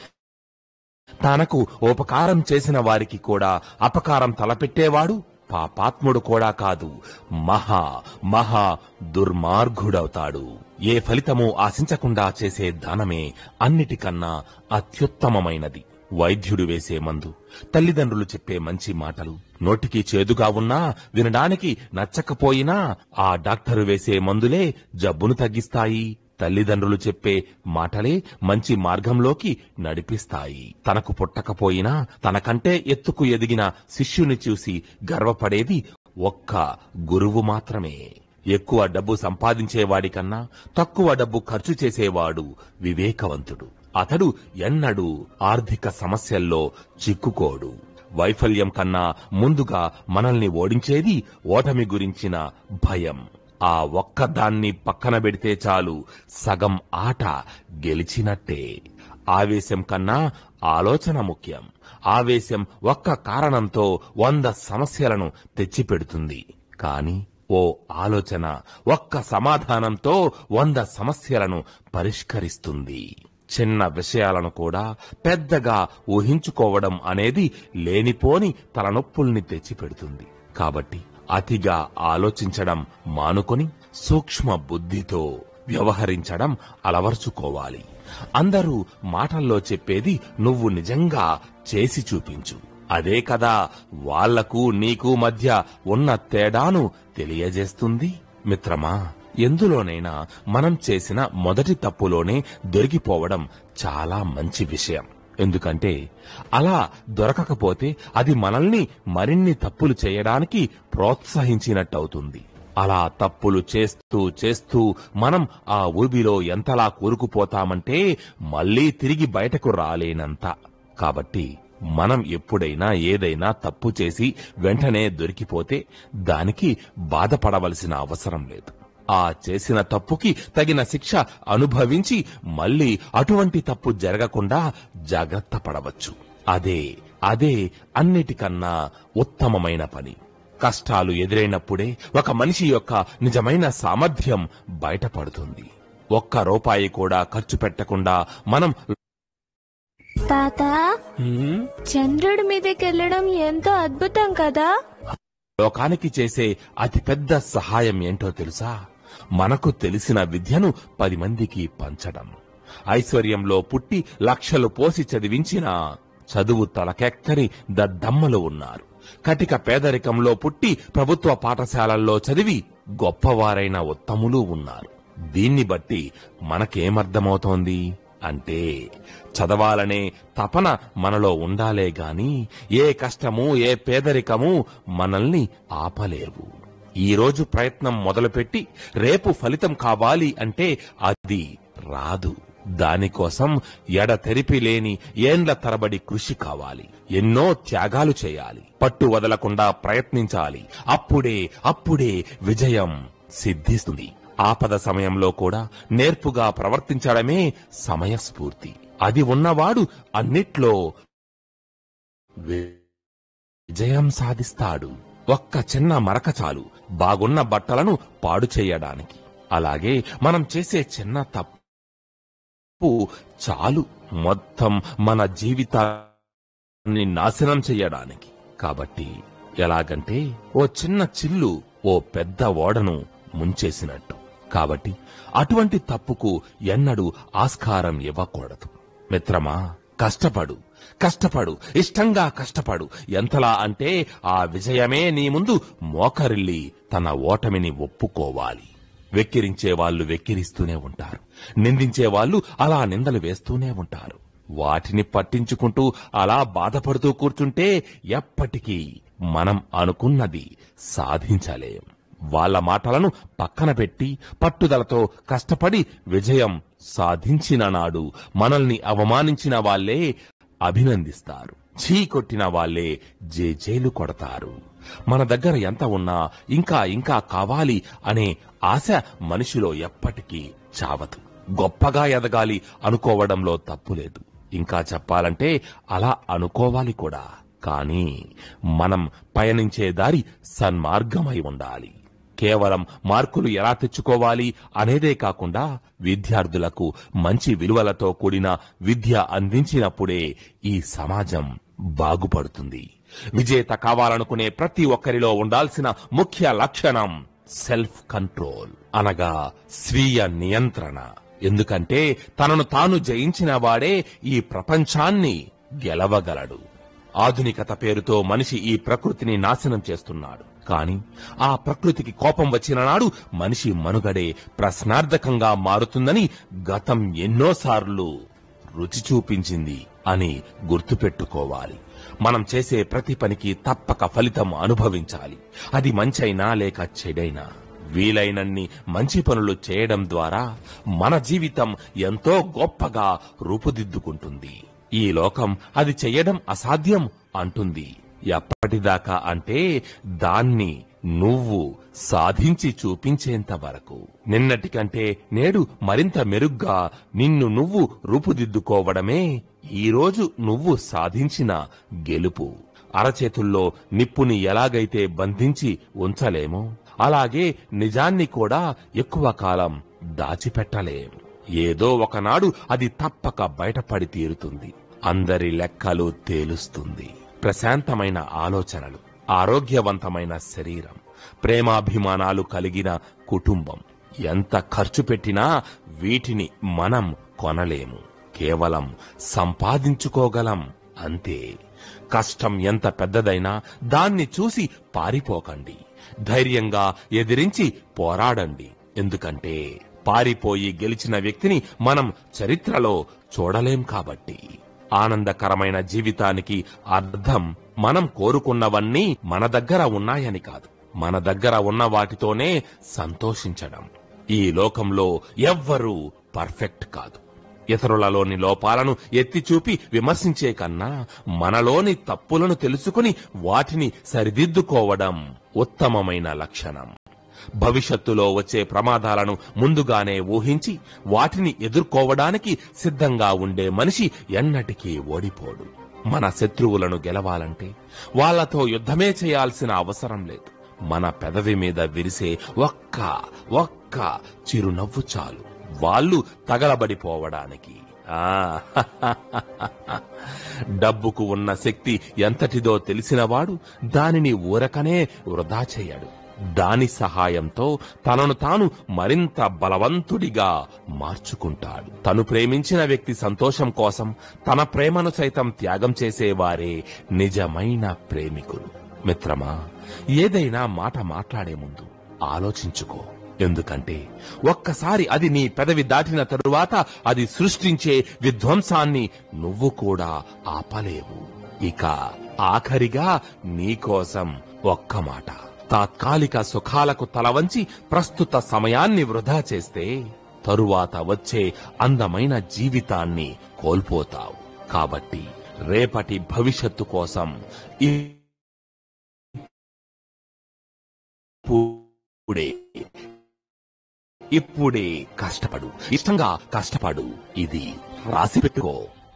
తనకు ఉపకారం చేసిన వారికి కూడా అపకారం తలపెట్టేవాడు పాపాత్ముడు కూడా కాదు మహా మహా దుర్మార్గుడవుతాడు ఏ ఫలితము ఆశించకుండా చేసే దానమే అన్నిటికన్నా అత్యుత్తమమైనది వైద్యుడు వేసే మందు తల్లిదండ్రులు చెప్పే మంచి మాటలు నోటికి చేదుగా ఉన్నా వినడానికి నచ్చకపోయినా ఆ డాక్టరు వేసే మందులే జబ్బును తగ్గిస్తాయి తల్లిదండ్రులు చెప్పే మాటలే మంచి మార్గంలోకి నడిపిస్తాయి తనకు పుట్టకపోయినా తనకంటే ఎత్తుకు ఎదిగిన శిష్యుని చూసి గర్వపడేది ఒక్క గురువు మాత్రమే ఎక్కువ డబ్బు సంపాదించేవాడికన్నా తక్కువ డబ్బు ఖర్చు చేసేవాడు వివేకవంతుడు అతడు ఎన్నడూ ఆర్థిక సమస్యల్లో చిక్కుకోడు వైఫల్యం కన్నా ముందుగా మనల్ని ఓడించేది ఓటమి గురించిన భయం ఆ ఒక్కదాన్ని పక్కన పెడితే చాలు సగం ఆట గెలిచినట్టే ఆవేశం కన్నా ఆలోచన ముఖ్యం ఆవేశం ఒక్క కారణంతో వంద సమస్యలను తెచ్చిపెడుతుంది కాని ఓ ఆలోచన ఒక్క సమాధానంతో వంద సమస్యలను పరిష్కరిస్తుంది చిన్న విషయాలను కూడా పెద్దగా ఊహించుకోవడం అనేది లేనిపోని తలనొప్పుల్ని తెచ్చిపెడుతుంది కాబట్టి అతిగా ఆలోచించడం మానుకొని సూక్ష్మ బుద్ధితో వ్యవహరించడం అలవర్చుకోవాలి అందరూ మాటల్లో చెప్పేది నువ్వు నిజంగా చేసి చూపించు అదే కదా వాళ్లకు నీకు మధ్య ఉన్న తేడాను తెలియజేస్తుంది మిత్రమా ఎందులోనైనా మనం చేసిన మొదటి తప్పులోనే దొరికిపోవడం చాలా మంచి విషయం ఎందుకంటే అలా దొరకకపోతే అది మనల్ని మరిన్ని తప్పులు చేయడానికి ప్రోత్సహించినట్టవుతుంది అలా తప్పులు చేస్తూ చేస్తూ మనం ఆ ఊబిలో ఎంతలా కూరుకుపోతామంటే మళ్ళీ తిరిగి బయటకు రాలేనంత కాబట్టి మనం ఎప్పుడైనా ఏదైనా తప్పు చేసి వెంటనే దొరికిపోతే దానికి బాధపడవలసిన అవసరం లేదు ఆ చేసిన తప్పుకి తగిన శిక్ష అనుభవించి మళ్ళీ అటువంటి తప్పు జరగకుండా జాగ్రత్త పడవచ్చు అదే అదే అన్నిటికన్నా ఉత్తమమైన పని కష్టాలు ఎదురైనప్పుడే ఒక మనిషి యొక్క నిజమైన సామర్థ్యం బయటపడుతుంది ఒక్క రూపాయి కూడా ఖర్చు పెట్టకుండా మనం తాత చంద్రుడి మీదకి వెళ్ళడం ఎంతో అద్భుతం కదా లోకానికి చేసే అతిపెద్ద సహాయం ఏంటో తెలుసా మనకు తెలిసిన విద్యను పది మందికి పంచడం ఐశ్వర్యంలో పుట్టి లక్షలు పోసి చదివించిన చదువు తలకెక్కని దద్దమ్మలు ఉన్నారు కటిక పేదరికంలో పుట్టి ప్రభుత్వ పాఠశాలల్లో చదివి గొప్పవారైన ఉత్తములు ఉన్నారు దీన్ని బట్టి మనకేమర్థమవుతోంది అంటే చదవాలనే తపన మనలో ఉండాలే గాని ఏ కష్టము ఏ పేదరికము మనల్ని ఆపలేవు ఈ రోజు ప్రయత్నం మొదలుపెట్టి రేపు ఫలితం కావాలి అంటే అది రాదు దానికోసం ఎడతెరిపి లేని ఏండ్ల తరబడి కృషి కావాలి ఎన్నో త్యాగాలు చేయాలి పట్టు వదలకుండా ప్రయత్నించాలి అప్పుడే అప్పుడే విజయం సిద్ధిస్తుంది ఆపద సమయంలో కూడా నేర్పుగా ప్రవర్తించడమే సమయస్ఫూర్తి అది ఉన్నవాడు అన్నిట్లో వి- విజయం సాధిస్తాడు ఒక్క చిన్న మరక చాలు బాగున్న బట్టలను పాడు చేయడానికి అలాగే మనం చేసే చిన్న తప్పు చాలు మొత్తం మన జీవితాన్ని నాశనం చెయ్యడానికి కాబట్టి ఎలాగంటే ఓ చిన్న చిల్లు ఓ పెద్ద ఓడను ముంచేసినట్టు కాబట్టి అటువంటి తప్పుకు ఎన్నడూ ఆస్కారం ఇవ్వకూడదు మిత్రమా కష్టపడు కష్టపడు ఇష్టంగా కష్టపడు ఎంతలా అంటే ఆ విజయమే నీ ముందు మోకరిల్లి తన ఓటమిని ఒప్పుకోవాలి వెక్కిరించే వాళ్ళు వెక్కిరిస్తూనే ఉంటారు నిందించే వాళ్ళు అలా నిందలు వేస్తూనే ఉంటారు వాటిని పట్టించుకుంటూ అలా బాధపడుతూ కూర్చుంటే ఎప్పటికీ మనం అనుకున్నది సాధించలేం వాళ్ళ మాటలను పక్కన పెట్టి పట్టుదలతో కష్టపడి విజయం సాధించిన నాడు మనల్ని అవమానించిన వాళ్ళే అభినందిస్తారు ఛీ కొట్టిన వాళ్ళే జేజేలు కొడతారు మన దగ్గర ఎంత ఉన్నా ఇంకా ఇంకా కావాలి అనే ఆశ మనిషిలో ఎప్పటికీ చావదు గొప్పగా ఎదగాలి అనుకోవడంలో తప్పులేదు ఇంకా చెప్పాలంటే అలా అనుకోవాలి కూడా కానీ మనం పయనించే దారి సన్మార్గమై ఉండాలి కేవలం మార్కులు ఎలా తెచ్చుకోవాలి అనేదే కాకుండా విద్యార్థులకు మంచి విలువలతో కూడిన విద్య అందించినప్పుడే ఈ సమాజం బాగుపడుతుంది విజేత కావాలనుకునే ప్రతి ఒక్కరిలో ఉండాల్సిన ముఖ్య లక్షణం సెల్ఫ్ కంట్రోల్ అనగా స్వీయ నియంత్రణ ఎందుకంటే తనను తాను జయించిన వాడే ఈ ప్రపంచాన్ని గెలవగలడు ఆధునికత పేరుతో మనిషి ఈ ప్రకృతిని నాశనం చేస్తున్నాడు కాని ఆ ప్రకృతికి కోపం వచ్చిన నాడు మనిషి మనుగడే ప్రశ్నార్థకంగా మారుతుందని గతం ఎన్నోసార్లు రుచి చూపించింది అని గుర్తుపెట్టుకోవాలి మనం చేసే ప్రతి పనికి తప్పక ఫలితం అనుభవించాలి అది మంచైనా లేక చెడైనా వీలైనన్ని మంచి పనులు చేయడం ద్వారా మన జీవితం ఎంతో గొప్పగా రూపుదిద్దుకుంటుంది ఈ లోకం అది చెయ్యడం అసాధ్యం అంటుంది ఎప్పటిదాకా అంటే దాన్ని నువ్వు సాధించి చూపించేంత వరకు నిన్నటికంటే నేడు మరింత మెరుగ్గా నిన్ను నువ్వు రూపుదిద్దుకోవడమే ఈ రోజు నువ్వు సాధించిన గెలుపు అరచేతుల్లో నిప్పుని ఎలాగైతే బంధించి ఉంచలేమో అలాగే నిజాన్ని కూడా ఎక్కువ కాలం దాచిపెట్టలేం ఏదో ఒకనాడు అది తప్పక బయటపడి తీరుతుంది అందరి లెక్కలు తేలుస్తుంది ప్రశాంతమైన ఆలోచనలు ఆరోగ్యవంతమైన శరీరం ప్రేమాభిమానాలు కలిగిన కుటుంబం ఎంత ఖర్చు పెట్టినా వీటిని మనం కొనలేము కేవలం సంపాదించుకోగలం అంతే కష్టం ఎంత పెద్దదైనా దాన్ని చూసి పారిపోకండి ధైర్యంగా ఎదిరించి పోరాడండి ఎందుకంటే పారిపోయి గెలిచిన వ్యక్తిని మనం చరిత్రలో చూడలేం కాబట్టి ఆనందకరమైన జీవితానికి అర్థం మనం కోరుకున్నవన్నీ మన దగ్గర ఉన్నాయని కాదు మన దగ్గర ఉన్న వాటితోనే సంతోషించడం ఈ లోకంలో ఎవ్వరూ పర్ఫెక్ట్ కాదు ఇతరులలోని లోపాలను ఎత్తి చూపి విమర్శించే కన్నా మనలోని తప్పులను తెలుసుకుని వాటిని సరిదిద్దుకోవడం ఉత్తమమైన లక్షణం భవిష్యత్తులో వచ్చే ప్రమాదాలను ముందుగానే ఊహించి వాటిని ఎదుర్కోవడానికి సిద్ధంగా ఉండే మనిషి ఎన్నటికీ ఓడిపోడు మన శత్రువులను గెలవాలంటే వాళ్ళతో యుద్ధమే చేయాల్సిన అవసరం లేదు మన పెదవి మీద విరిసే ఒక్క ఒక్క చిరునవ్వు చాలు వాళ్ళు తగలబడిపోవడానికి ఆ డబ్బుకు ఉన్న శక్తి ఎంతటిదో తెలిసినవాడు దానిని ఊరకనే వృధా చేయడు దాని సహాయంతో తనను తాను మరింత బలవంతుడిగా మార్చుకుంటాడు తను ప్రేమించిన వ్యక్తి సంతోషం కోసం తన ప్రేమను సైతం త్యాగం చేసేవారే నిజమైన ప్రేమికులు మిత్రమా ఏదైనా మాట మాట్లాడే ముందు ఆలోచించుకో ఎందుకంటే ఒక్కసారి అది నీ పెదవి దాటిన తరువాత అది సృష్టించే విధ్వంసాన్ని నువ్వు కూడా ఆపలేవు ఇక ఆఖరిగా నీకోసం ఒక్క మాట తాత్కాలిక సుఖాలకు తలవంచి ప్రస్తుత సమయాన్ని వృధా చేస్తే తరువాత వచ్చే అందమైన జీవితాన్ని కోల్పోతావు కాబట్టి రేపటి భవిష్యత్తు కోసం ఇప్పుడే ఇప్పుడే కష్టపడు ఇష్టంగా కష్టపడు ఇది రాసి పెట్టుకో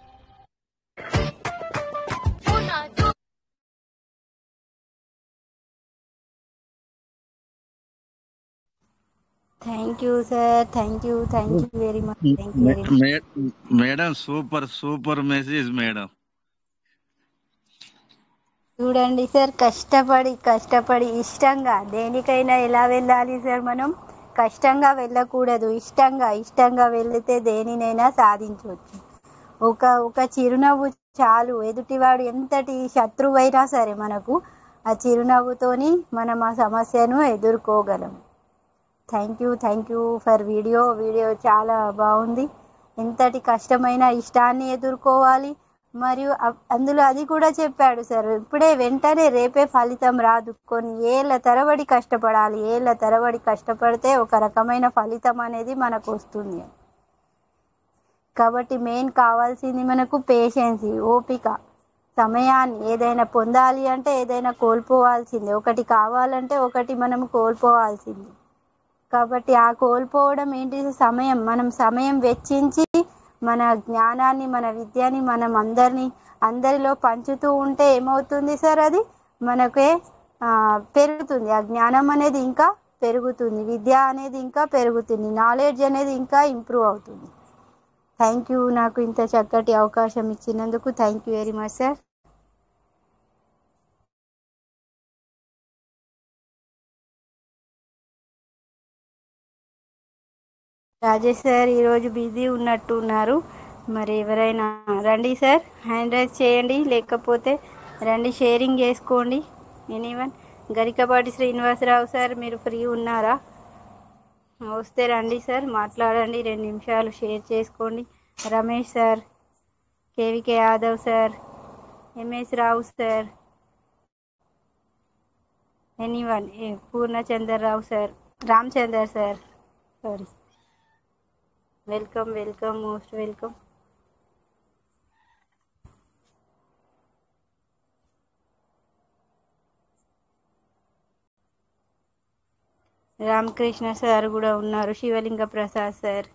thank you sir thank you thank you very much thank you very much మే- madam super super message madam చూడండి సార్ కష్టపడి కష్టపడి ఇష్టంగా దేనికైనా ఎలా వెళ్ళాలి సార్ మనం కష్టంగా వెళ్ళకూడదు ఇష్టంగా ఇష్టంగా వెళితే దేనినైనా సాధించవచ్చు ఒక ఒక చిరునవ్వు చాలు ఎదుటివాడు ఎంతటి శత్రువైనా సరే మనకు ఆ చిరునవ్వుతోని మనం ఆ సమస్యను ఎదుర్కోగలం thank you thank you for video video చాలా బాగుంది ఎంతటి కష్టమైన ఇష్టాన్ని ఎదుర్కోవాలి మరియు అ- అందులో అది కూడా చెప్పాడు సార్ ఇప్పుడే వెంటనే రేపే ఫలితం రాదు కొన్ని ఏళ్ళ తరబడి కష్టపడాలి ఏళ్ళ తరబడి కష్టపడితే ఒక రకమైన ఫలితం అనేది మనకు వస్తుంది కాబట్టి మెయిన్ కావాల్సింది మనకు పేషెన్సీ ఓపిక సమయాన్ని ఏదైనా పొందాలి అంటే ఏదైనా కోల్పోవాల్సిందే ఒకటి కావాలంటే ఒకటి మనం కోల్పోవాల్సింది కాబట్టి ఆ కోల్పోవడం ఏంటి సమయం మనం సమయం వెచ్చించి మన జ్ఞానాన్ని మన విద్యని మనం అందరినీ అందరిలో పంచుతూ ఉంటే ఏమవుతుంది సార్ అది మనకే ఆ, పెరుగుతుంది ఆ జ్ఞానం అనేది ఇంకా పెరుగుతుంది విద్య అనేది ఇంకా పెరుగుతుంది నాలెడ్జ్ అనేది ఇంకా ఇంప్రూవ్ అవుతుంది థ్యాంక్ యూ నాకు ఇంత చక్కటి అవకాశం ఇచ్చినందుకు thank you very much sir Rajesh sir ఈరోజు బిజీ ఉన్నట్టు ఉన్నారు మరి ఎవరైనా రండి సార్ హ్యాండ్ రైజ్ చేయండి లేకపోతే రండి షేరింగ్ చేసుకోండి ఎనీవన్ గరికపాటి శ్రీనివాసరావు సార్ మీరు ఫ్రీ ఉన్నారా వస్తే రండి సార్ మాట్లాడండి రెండు నిమిషాలు షేర్ చేసుకోండి Ramesh sir KVK Yadav sir MS Rao sir anyone Purnachandar Rao sir Ramachandar sir sorry welcome welcome most welcome Ramakrishna sir కూడా ఉన్నారు శివలింగ ప్రసాద్ సార్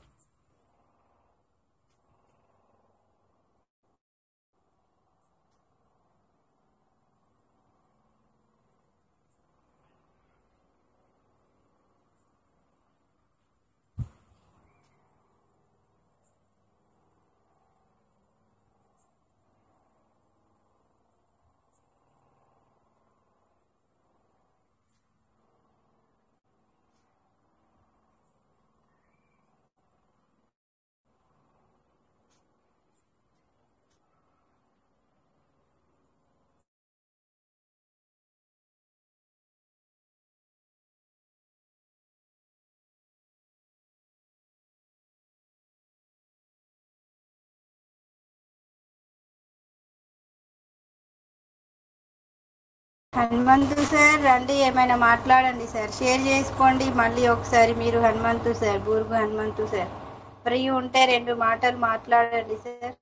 హనుమంతు సార్ రండి ఏమైనా మాట్లాడండి సార్ షేర్ చేసుకోండి మళ్ళీ ఒకసారి మీరు Hanumanthu sir Burgu Hanumanthu sir free ఉంటే రెండు మాటలు మాట్లాడండి సార్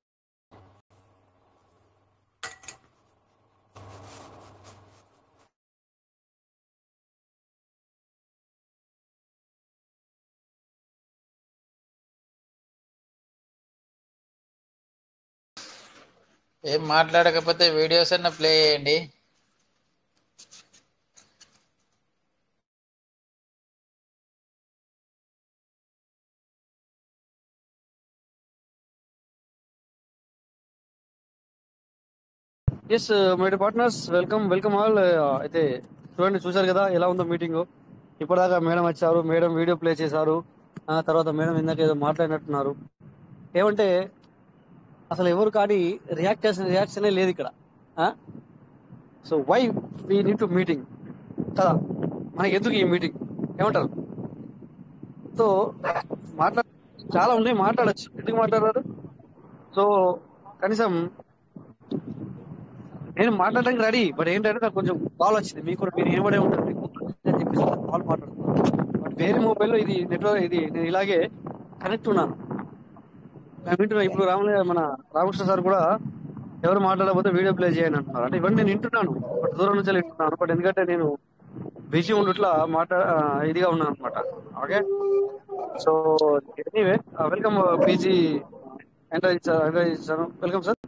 ఏం మాట్లాడకపోతే వీడియోస్ అన్న ప్లే చేయండి yes my partners welcome welcome all అయితే చూడండి చూశారు కదా ఎలా ఉందో మీటింగ్ ఇప్పటిదాకా మేడం వచ్చారు మేడం వీడియో ప్లే చేశారు ఆ తర్వాత మేడం ఇందాక ఏదో మాట్లాడినట్టున్నారు ఏమంటే అసలు ఎవరు కానీ రియాక్ట్ చేసిన రియాక్షనే లేదు ఇక్కడ so why we need to meeting కదా మనకి ఎందుకు ఈ మీటింగ్ ఏమంటారు సో మాట్లా చాలా ఉన్నాయి మాట్లాడచ్చు ఎందుకు మాట్లాడారు సో కనీసం నేను మాట్లాడడానికి రెడీ బట్ ఏంటంటే నాకు కొంచెం కాల్ వచ్చింది మీకు కూడా మీరు ఏమడే ఉంటారు మీకు అని చెప్పేసి కాల్ మాట్లాడుతున్నాను బట్ వేరే మొబైల్లో ఇది నెట్వర్క్ ఇది నేను ఇలాగే కనెక్ట్ ఉన్నాను నేను వింటున్నా ఇప్పుడు రాముల మన రామకృష్ణ సార్ కూడా ఎవరు మాట్లాడకపోతే వీడియో ప్లే చేయండి అంటున్నారు అంటే ఇవన్నీ నేను వింటున్నాను బట్ దూరం నుంచి వింటున్నాను బట్ ఎందుకంటే నేను బిజీ ఉండుట్లా మాట ఆ, ఇదిగా ఉన్నాను అనమాట okay so anyway welcome PG enter ఇచ్చారు ఎంటర్ ఇచ్చాను వెల్కమ్ సార్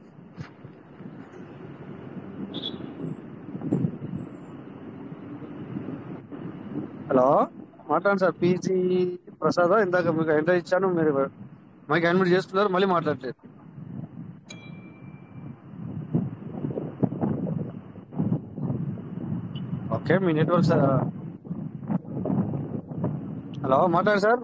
హలో మాట్లాడండి సార్ పీజీ ప్రసాద్ ఇందాక మీకు ఎంటర్ ఇచ్చాను మీరు మైక్ అడ్మిట్ చేస్తున్నారు మళ్ళీ మాట్లాడలేదు ఓకే మీ నెట్వర్క్ సార్ హలో మాట్లాడండి sir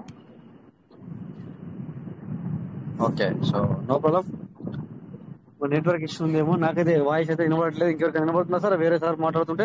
okay so no problem network issue ఉందేమో నాకైతే వాయిస్ అయితే వినబడట్లేదు ఇంకెవరికి వినబడుతుందా సార్ వేరే సార్ మాట్లాడుతుంటే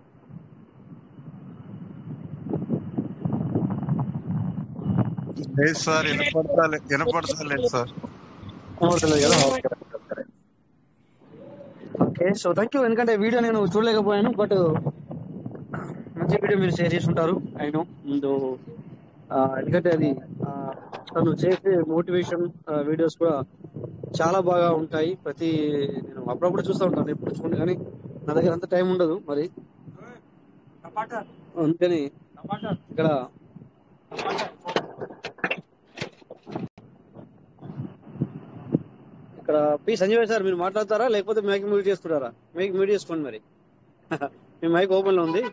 లేదు సార్ వినపడతాలే వినపడతలేదు సార్ వినబడతలేదు కదా okay okay okay so thank you ఎందుకంటే వీడియో నేను చూడలేకపోయాను బట్ మంచి వీడియో మీరు షేర్ చేసి ఉంటారు అయినో ముందు ఆ, ఎందుకంటే అది ఆ, తను చేసే మోటివేషన్ వీడియోస్ కూడా చాలా బాగా ఉంటాయి ప్రతి నేను అప్పుడప్పుడు చూస్తూ ఉంటాను ఎప్పుడు చూడండి కానీ నా దగ్గర అంత టైం ఉండదు మరి అందుకని ఇక్కడ ఇక్కడ పి సంజయ్ సార్ మీరు మాట్లాడతారా లేకపోతే మైక్ మ్యూట్ చేసుకుంటారా మైక్ మ్యూట్ చేసుకోండి మరి మీ మైక్ ఓపెన్ లో ఉంది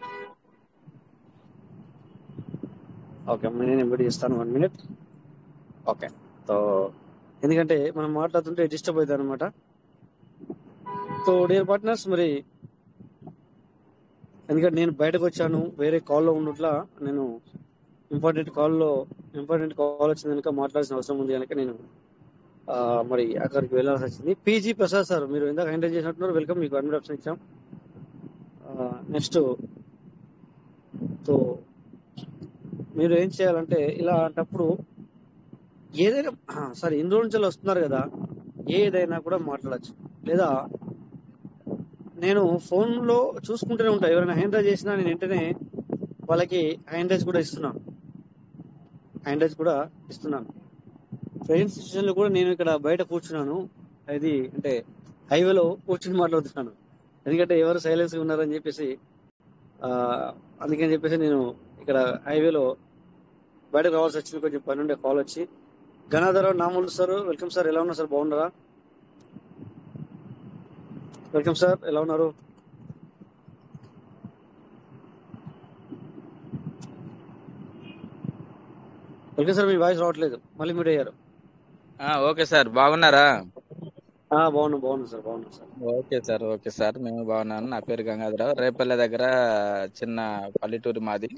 ఓకే నేను మ్యూట్ చేస్తాను వన్ మినిట్ ఓకే సో ఎందుకంటే మనం మాట్లాడుతుంటే డిస్టర్బ్ అవుతుంది అనమాట సో డియర్ పార్ట్నర్స్ మరి ఎందుకంటే నేను బయటకు వచ్చాను వేరే కాల్లో ఉన్నట్లా నేను ఇంపార్టెంట్ కాల్లో ఇంపార్టెంట్ కాల్ వచ్చింది కనుక మాట్లాడాల్సిన అవసరం ఉంది కనుక నేను ఆ, మరి అక్కడికి వెళ్ళాల్సి వచ్చింది పీజీ ప్రసాద్ సార్ మీరు ఇందాక ఎంటర్ చేసినట్టున్నారు వెల్కమ్ మీకు అడ్మిట్ ఆప్షన్ ఇచ్చాం నెక్స్ట్ సో మీరు ఏం చేయాలంటే ఇలా అంటప్పుడు ఏదైనా సారీ ఇన్ని రోజుల నుంచి వస్తున్నారు కదా ఏదైనా కూడా మాట్లాడచ్చు లేదా నేను ఫోన్ లో చూసుకుంటూనే ఉంటా ఎవరైనా హ్యాండ్ రైజ్ చేసినా నేను వెంటనే వాళ్ళకి హ్యాండ్ రైజ్ కూడా ఇస్తున్నాను హ్యాండ్ రైజ్ కూడా ఇస్తున్నాను ట్రైన్ స్టేషన్ లో కూడా నేను ఇక్కడ బయట కూర్చున్నాను అది అంటే హైవేలో కూర్చుని మాట్లాడుతున్నాను ఎందుకంటే ఎవరు సైలెన్స్ గా ఉన్నారని చెప్పేసి ఆ, అందుకని చెప్పేసి నేను ఇక్కడ హైవేలో బయటకు రావాల్సి వచ్చింది కొంచెం పని ఉండే కాల్ వచ్చి Ganadhararao Namulu sir welcome sir ఎలా ఉన్నారు సార్ బాగున్నారా వెల్కమ్ సార్ ఎలా ఉన్నారు వెల్కమ్ సార్ మీ వాయిస్ రావట్లేదు మళ్ళీ మీరు అయ్యారు ఆ, ఓకే సార్ బాగున్నారా ఆ, బాగున్నాం బాగున్నాం సార్ బాగున్నాం sir okay sir okay sir మేము బాగున్నాను నా పేరు గంగాధరరావు రేపల్లె దగ్గర చిన్న పల్లెటూరు మాది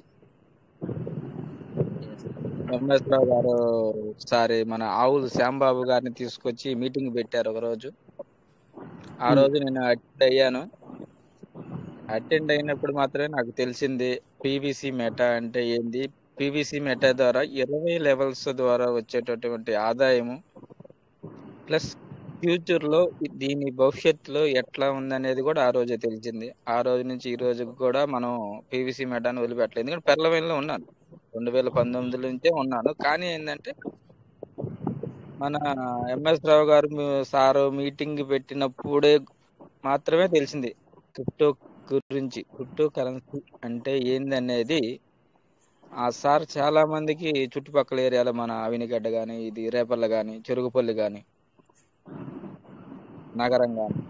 ఎంఎస్ రావు గారు ఒకసారి మన ఆవులు శ్యాంబాబు గారిని తీసుకొచ్చి మీటింగ్ పెట్టారు ఒక రోజు ఆ రోజు నేను అటెండ్ అయ్యాను అటెండ్ అయినప్పుడు మాత్రమే నాకు తెలిసింది పీవీసీ మెటా అంటే ఏంది పీవీసీ మెటా ద్వారా ఇరవై లెవెల్స్ ద్వారా వచ్చేటటువంటి ఆదాయము ప్లస్ ఫ్యూచర్ లో ఇ- దీని భవిష్యత్తులో ఎట్లా ఉందనేది కూడా ఆ రోజే తెలిసింది ఆ రోజు నుంచి ఈ రోజు కూడా మనం పీవీసీ మెటాన్ని వదిలిపెట్టలేదు ఎందుకంటే పెర్లవైన్లో ఉన్నాను రెండు వేల పంతొమ్మిది నుంచే ఉన్నాను కానీ ఏంటంటే మన ఎంఎస్ రావు గారు మీ- సారు మీటింగ్ పెట్టినప్పుడే మాత్రమే తెలిసింది క్రిప్టో గురించి క్రిప్టో కరెన్సీ అంటే ఏంది అనేది ఆ సార్ చాలా మందికి చుట్టుపక్కల ఏరియాలో మన అవినిగడ్డ కానీ ఇది రేపల్ల కానీ చెరుగుపల్లి కానీ నగరం కానీ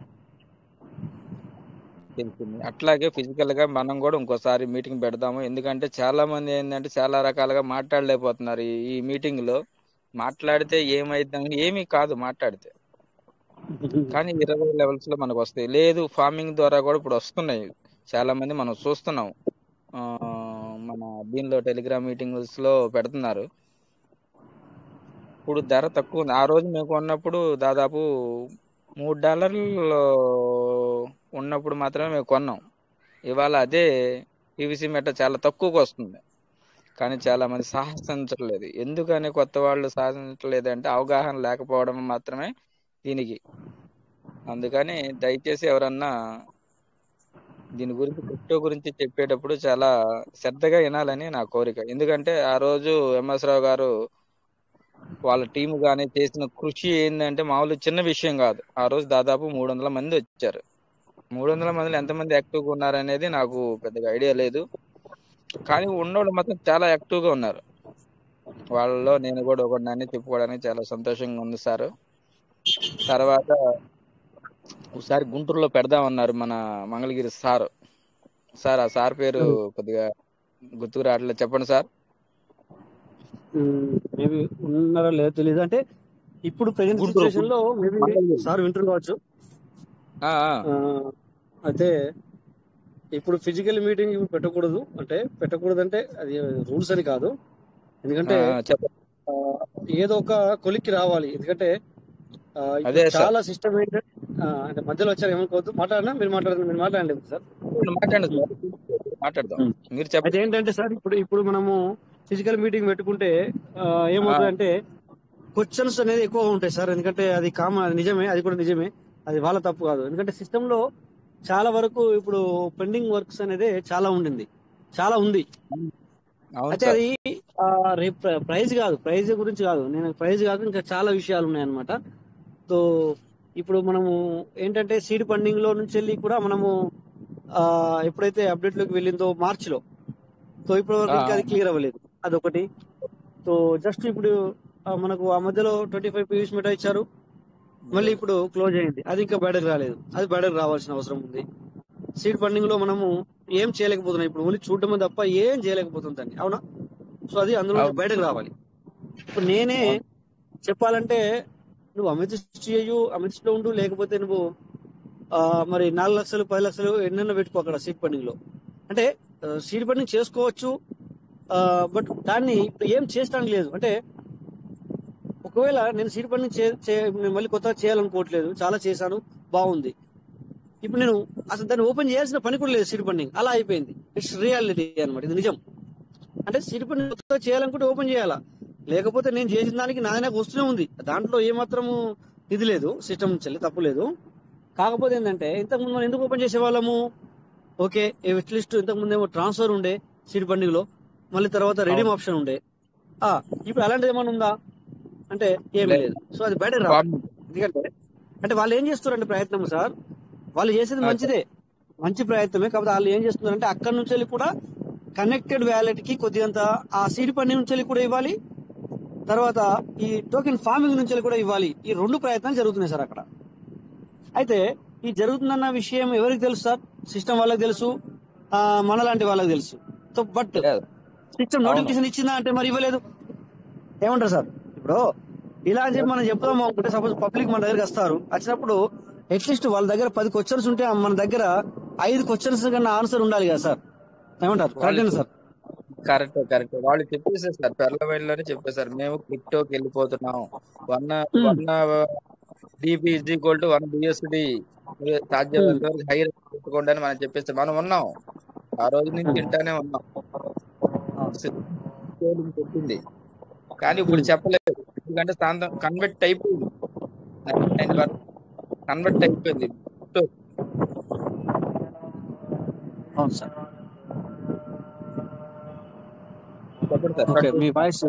తెలిసింది అట్లాగే ఫిజికల్ గా మనం కూడా ఇంకోసారి మీటింగ్ పెడదాము ఎందుకంటే చాలా మంది ఏంటంటే చాలా రకాలుగా మాట్లాడలేకపోతున్నారు ఈ ఈ మీటింగ్ లో మాట్లాడితే ఏమైందని ఏమీ కాదు మాట్లాడితే కానీ ఇరవై లెవెల్స్ లో మనకు వస్తాయి లేదు ఫార్మింగ్ ద్వారా కూడా ఇప్పుడు వస్తున్నాయి చాలా మంది మనం చూస్తున్నాం ఆ, మన దీనిలో టెలిగ్రామ్ మీటింగ్స్ లో పెడుతున్నారు ఇప్పుడు ధర తక్కువ ఉంది ఆ రోజు మేము కొన్నప్పుడు దాదాపు మూడు డాలర్లు ఉన్నప్పుడు మాత్రమే మేము కొన్నాం ఇవాళ అదే పీవీసీ మెట చాలా తక్కువకు వస్తుంది కానీ చాలా మంది సాహసించట్లేదు ఎందుకని కొత్త వాళ్ళు సాహసించట్లేదు అంటే అవగాహన లేకపోవడం మాత్రమే దీనికి అందుకని దయచేసి ఎవరన్నా దీని గురించి క్రిప్టో గురించి చెప్పేటప్పుడు చాలా శ్రద్ధగా వినాలని నా కోరిక ఎందుకంటే ఆ రోజు ఎంఎస్ రావు గారు వాళ్ళ టీం గానీ చేసిన కృషి ఏంటంటే మామూలు చిన్న విషయం కాదు ఆ రోజు దాదాపు మూడు వందల మంది వచ్చారు మూడు వందల మందిలో ఎంతమంది యాక్టివ్ గా ఉన్నారనేది నాకు పెద్దగా ఐడియా లేదు కానీ ఉన్నోళ్ళు మాత్రం చాలా యాక్టివ్ గా ఉన్నారు వాళ్ళలో నేను కూడా ఒకడిని చెప్పుకోవడానికి చాలా సంతోషంగా ఉంది సార్ తర్వాత ఒకసారి గుంటూరులో పెడదామన్నారు మన మంగళగిరి సార్ సార్ ఆ సార్ పేరు కొద్దిగా గుర్తుకు రావట్లేదు చెప్పండి సార్ మేబీ ఉన్నారో లేదో తెలియదు అంటే ఇప్పుడు ప్రజెంట్ గుంటూరు సిచ్యువేషన్ లో మేబీ మంగళగిరి సార్ వింటారు కావచ్చు ఆ, ఆ. ఆ, అయితే ఇప్పుడు ఫిజికల్ మీటింగ్ ఇప్పుడు పెట్టకూడదు అంటే పెట్టకూడదు అంటే అది రూల్స్ అని కాదు ఎందుకంటే ఆ, ఆ, చెప్పండి ఆ, ఏదో ఒక కొలిక్కి రావాలి ఎందుకంటే ఆ, ఇప్పుడు అదే సార్ చాలా సిస్టమ్ ఏంటంటే ఆ, అంటే మధ్యలో వచ్చారు ఏమనుకోవద్దు మాట్లాడినా మీరు మాట్లాడండి మీరు మాట్లాడలేదు సార్ మాట్లాడండి సార్ మాట్లాడదాం మీరు అయితే చెప్పండి ఏంటంటే సార్ ఇప్పుడు ఇప్పుడు మనము ఫిజికల్ మీటింగ్ పెట్టుకుంటే ఆ, ఆ, ఏమవుతుందంటే క్వశ్చన్స్ అనేది ఎక్కువగా ఉంటాయి సార్ ఎందుకంటే అది కామన్ అది నిజమే అది కూడా నిజమే అది వాళ్ళ తప్పు కాదు ఎందుకంటే సిస్టమ్ లో చాలా వరకు ఇప్పుడు పెండింగ్ వర్క్స్ అనేది చాలా ఉండింది చాలా ఉంది అవును అయితే సార్ అది ఆ, రేపు ప్రైజ్ కాదు ప్రైజ్ గురించి కాదు నేను ప్రైజ్ కాదు ఇంకా చాలా విషయాలు ఉన్నాయన్నమాట సో ఇప్పుడు మనము ఏంటంటే సీడ్ ఫండింగ్ లో నుంచి వెళ్ళి కూడా మనము ఆ, ఎప్పుడైతే అప్డేట్ లోకి వెళ్ళిందో మార్చ్ లో సో ఇప్పటి ఆ, వరకు ఇంకా అది క్లియర్ అవ్వలేదు అదొకటి సో జస్ట్ ఇప్పుడు ఆ, మనకు ఆ మధ్యలో ట్వంటీ ఫైవ్ పీవీస్ మీటర్ ఇచ్చారు మళ్ళీ ఇప్పుడు క్లోజ్ అయింది అది ఇంకా బయటకు రాలేదు అది బయటకు రావాల్సిన అవసరం ఉంది సీడ్ ఫండింగ్ లో మనము ఏం చేయలేకపోతున్నాం ఇప్పుడు ఓన్లీ చూడటమే తప్ప ఏం చేయలేకపోతుంది దాన్ని అవునా సో అది అందులో నుంచి అవును బయటకు రావాలి ఇప్పుడు నేనే అవును చెప్పాలంటే నువ్వు అమిత్ చేయు అమిత్ లో ఉండు లేకపోతే నువ్వు ఆ, మరి నాలుగు లక్షలు పది లక్షలు ఎన్నెన్నో పెట్టుకో అక్కడ సీడ్ ఫండింగ్ లో అంటే సీడ్ ఫండింగ్ చేసుకోవచ్చు బట్ దాన్ని ఇప్పుడు ఏం చేయడానికి లేదు అంటే ఒకవేళ నేను సీడ్ ఫండింగ్ చే చే- నేను మళ్ళీ కొత్తగా చేయాలనుకోవట్లేదు చాలా చేశాను బాగుంది ఇప్పుడు నేను అసలు దాన్ని ఓపెన్ చేయాల్సిన పని కూడా లేదు సీడ్ ఫండింగ్ అలా అయిపోయింది ఇట్స్ రియాలిటీ అన్నమాట ఇది నిజం అంటే సీడ్ ఫండింగ్ కొత్తగా చేయాలనుకుంటే ఓపెన్ చేయాలా లేకపోతే నేను చేసిన దానికి నాది నాకు వస్తూనే ఉంది దాంట్లో ఏమాత్రము ఇది లేదు సిస్టమ్ నుంచి తప్పు లేదు కాకపోతే ఏంటంటే ఇంతకుముందు మనం ఎందుకు ఓపెన్ చేసేవాళ్ళము ఓకే అట్లీస్ట్ ఇంతకుముందు ఏమో ట్రాన్స్ఫర్ ఉండే సీడ్ ఫండింగ్ లో మళ్ళీ తర్వాత రెడీమ్ అవును ఆప్షన్ ఉండే ఆ ఇప్పుడు అలాంటిది ఏమైనా ఉందా అంటే ఏమీ లేదు లేదు సో అది బయటకు రావాలి ఫార్మింగ్ ఎందుకంటే అంటే వాళ్ళు ఏం చేస్తున్నారంటే ప్రయత్నం సార్ వాళ్ళు చేసేది మంచిదే మంచి ప్రయత్నమే కాకపోతే వాళ్ళు ఏం చేస్తున్నారంటే అక్కడ నుంచి వెళ్ళి కూడా కనెక్టెడ్ వ్యాలెట్ కి కొద్దిగంత ఆ సీడ్ పని నుంచి వెళ్ళి కూడా ఇవ్వాలి తర్వాత ఈ టోకెన్ ఫార్మింగ్ నుంచి వెళ్ళి కూడా ఇవ్వాలి ఈ రెండు ప్రయత్నాలు జరుగుతున్నాయి సార్ అక్కడ అయితే ఈ జరుగుతుందన్న విషయం ఎవరికి తెలుసు సార్ సిస్టమ్ వాళ్ళకి తెలుసు ఆ, మనలాంటి వాళ్ళకి తెలుసు సో బట్ సిస్టమ్ అవును నోటిఫికేషన్ ఇచ్చిందా అంటే మరి ఇవ్వలేదు ఏమంటారు సార్ ఇప్పుడు ఇలా అని చెప్పి మనం చెప్దాం అనుకుంటే సపోజ్ పబ్లిక్ మన దగ్గరికి వస్తారు వచ్చినప్పుడు అట్లీస్ట్ వాళ్ళ దగ్గర పది క్వశ్చన్స్ ఉంటే మన దగ్గర ఐదు క్వశ్చన్స్ కన్నా ఆన్సర్ ఉండాలి కదా సార్ ఏమంటారు వాళ్ళు కరెక్టేనా సార్ కరెక్ట్ కరెక్ట్ వాళ్ళు చెప్పేసారు సార్ పెర్లవైన్ లోనే చెప్పేశారు మేము క్రిప్టోకి వెళ్ళిపోతున్నాం one one DP is equal to one BSD సాధ్యమైనంత వరకు హైర్ పెట్టుకోండి అని మనం చెప్పేసి మనం ఉన్నాం ఆ రోజు నుంచి వింటానే ఉన్నాం స్కేలింగ్ పెట్టింది కానీ ఇప్పుడు చెప్పలేదు ఎందుకంటే కన్వర్ట్ అయిపోయింది నైన్ వరకు కన్వర్ట్ అయిపోయింది అవును సార్ చెప్పండి సార్ ఓకే మీ వాయిస్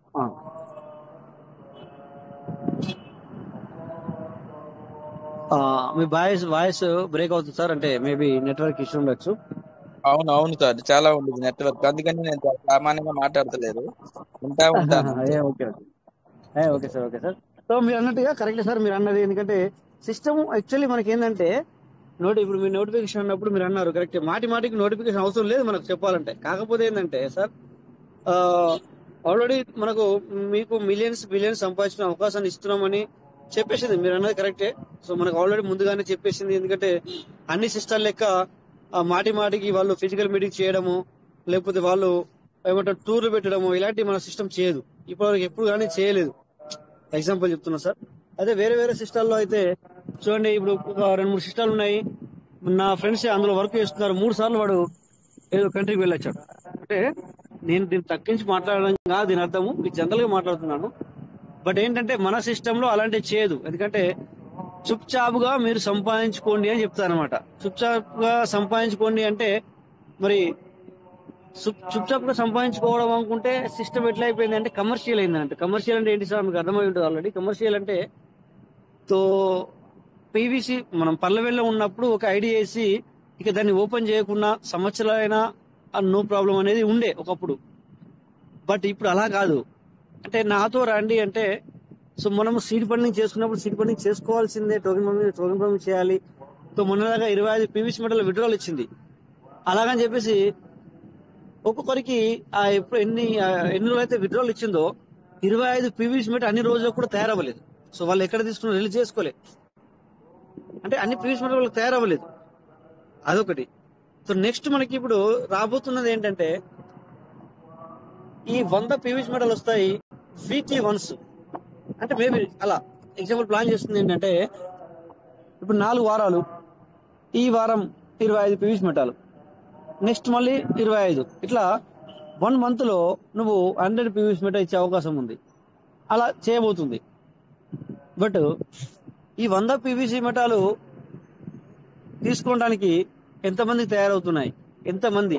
మీ వాయిస్ వాయిస్ బ్రేక్ అవుతుంది సార్ అంటే మేబీ నెట్వర్క్ ఇష్యూ ఉండొచ్చు అవును అవును సార్ చాలా ఉండేది నెట్వర్క్ అందుకని నేను చాలా సామాన్యంగా మాట్లాడతలేదు వింటా ఉంటాను ఏ, ఓకే ఓకే ఏ, okay sir okay sir so మీరు అన్నట్టుగా కరెక్ట్ సార్ మీరు అన్నది ఎందుకంటే సిస్టమ్ యాక్చువల్లీ మనకి ఏంటంటే నోటి ఇప్పుడు మీ నోటిఫికేషన్ అన్నప్పుడు మీరు అన్నారు కరెక్ట్ మాటి మాటికి నోటిఫికేషన్ అవసరం లేదు మనకు చెప్పాలంటే కాకపోతే ఏంటంటే సార్ ఆల్రెడీ మనకు మీకు మిలియన్స్ బిలియన్స్ సంపాదించిన అవకాశాన్ని ఇస్తున్నామని చెప్పేసింది మీరు అన్నది కరెక్టే సో మనకు ఆల్రెడీ ముందుగానే చెప్పేసింది ఎందుకంటే అన్ని సిస్టమ్ లెక్క ఆ మాటి మాటికి వాళ్ళు ఫిజికల్ మీటింగ్ చేయడము లేకపోతే వాళ్ళు ఏమంటారు టూర్లు పెట్టడము ఇలాంటివి మన సిస్టమ్ చేయదు ఇప్పటివరకు ఎప్పుడు కానీ చేయలేదు ఎగ్జాంపుల్ చెప్తున్నా సార్ అదే వేరే వేరే సిస్టాల్లో అయితే చూడండి ఇప్పుడు ఒక రెండు మూడు సిస్టాలు ఉన్నాయి నా ఫ్రెండ్స్ అందులో వర్క్ చేస్తున్నారు మూడు సార్లు వాడు ఏదో కంట్రీకి వెళ్ళొచ్చాడు అంటే నేను దీన్ని తగ్గించి మాట్లాడడం కాదు దీని అర్థము మీకు జనరల్ గా మాట్లాడుతున్నాను బట్ ఏంటంటే మన సిస్టమ్ లో అలాంటివి చేయదు ఎందుకంటే చుప్చాపుగా మీరు సంపాదించుకోండి అని చెప్తారనమాట చుప్చాపుగా సంపాదించుకోండి అంటే మరి చుప్- చుప్చాపుగా సంపాదించుకోవడం అనుకుంటే సిస్టమ్ ఎట్లా అయిపోయింది అంటే కమర్షియల్ అయిందంటే కమర్షియల్ అంటే ఏంటి సార్ మీకు అర్థమై ఉంటుంది ఆల్రెడీ కమర్షియల్ అంటే తో పీవీసీ మనం పల్లెవెల్లో ఉన్నప్పుడు ఒక ఐడి వేసి ఇక దాన్ని ఓపెన్ చేయకుండా సంవత్సరాలైనా నో ప్రాబ్లం అనేది ఉండే ఒకప్పుడు బట్ ఇప్పుడు అలా కాదు అంటే నాతో రండి అంటే సో మనం సీడ్ ఫండింగ్ చేసుకున్నప్పుడు సీడ్ ఫండింగ్ చేసుకోవాల్సిందే టోకెన్ ఫండింగ్ టోకెన్ ఫండింగ్ చేయాలి సో మొన్నలాగా ఇరవై ఐదు పీవీసీ మెటల్ విడ్రాల్ ఇచ్చింది అలాగని చెప్పేసి ఒక్కొక్కరికి ఆ ఎప్పుడు ఎన్ని ఆ ఎన్ని రోజులు అయితే విడ్రాల్ ఇచ్చిందో ఇరవై ఐదు పీవీసీ మెట్ అన్ని రోజులకు కూడా తయారవ్వలేదు సో వాళ్ళు ఎక్కడ తీసుకున్న రిలీజ్ చేసుకోలేదు అంటే అన్ని పీవీసీ మెట్ వాళ్ళకి తయారవ్వలేదు అదొకటి సో నెక్స్ట్ మనకి ఇప్పుడు రాబోతున్నది ఏంటంటే ఈ వంద పీవీసీ మెటల్ వస్తాయి వీక్లీ వన్స్ అంటే మేబీ అలా ఎగ్జాంపుల్ ప్లాన్ చేస్తుంది ఏంటంటే ఇప్పుడు నాలుగు వారాలు ఈ వారం ఇరవై ఐదు పీవీసీ మెటాలు నెక్స్ట్ మళ్ళీ ఇరవై ఐదు ఇట్లా వన్ మంత్ లో నువ్వు హండ్రెడ్ పీవీసీ మెటల్ ఇచ్చే అవకాశం ఉంది అలా చేయబోతుంది బట్ ఈ వంద పీవీసీ మెటాలు తీసుకోవడానికి ఎంతమంది తయారవుతున్నాయి ఎంతమంది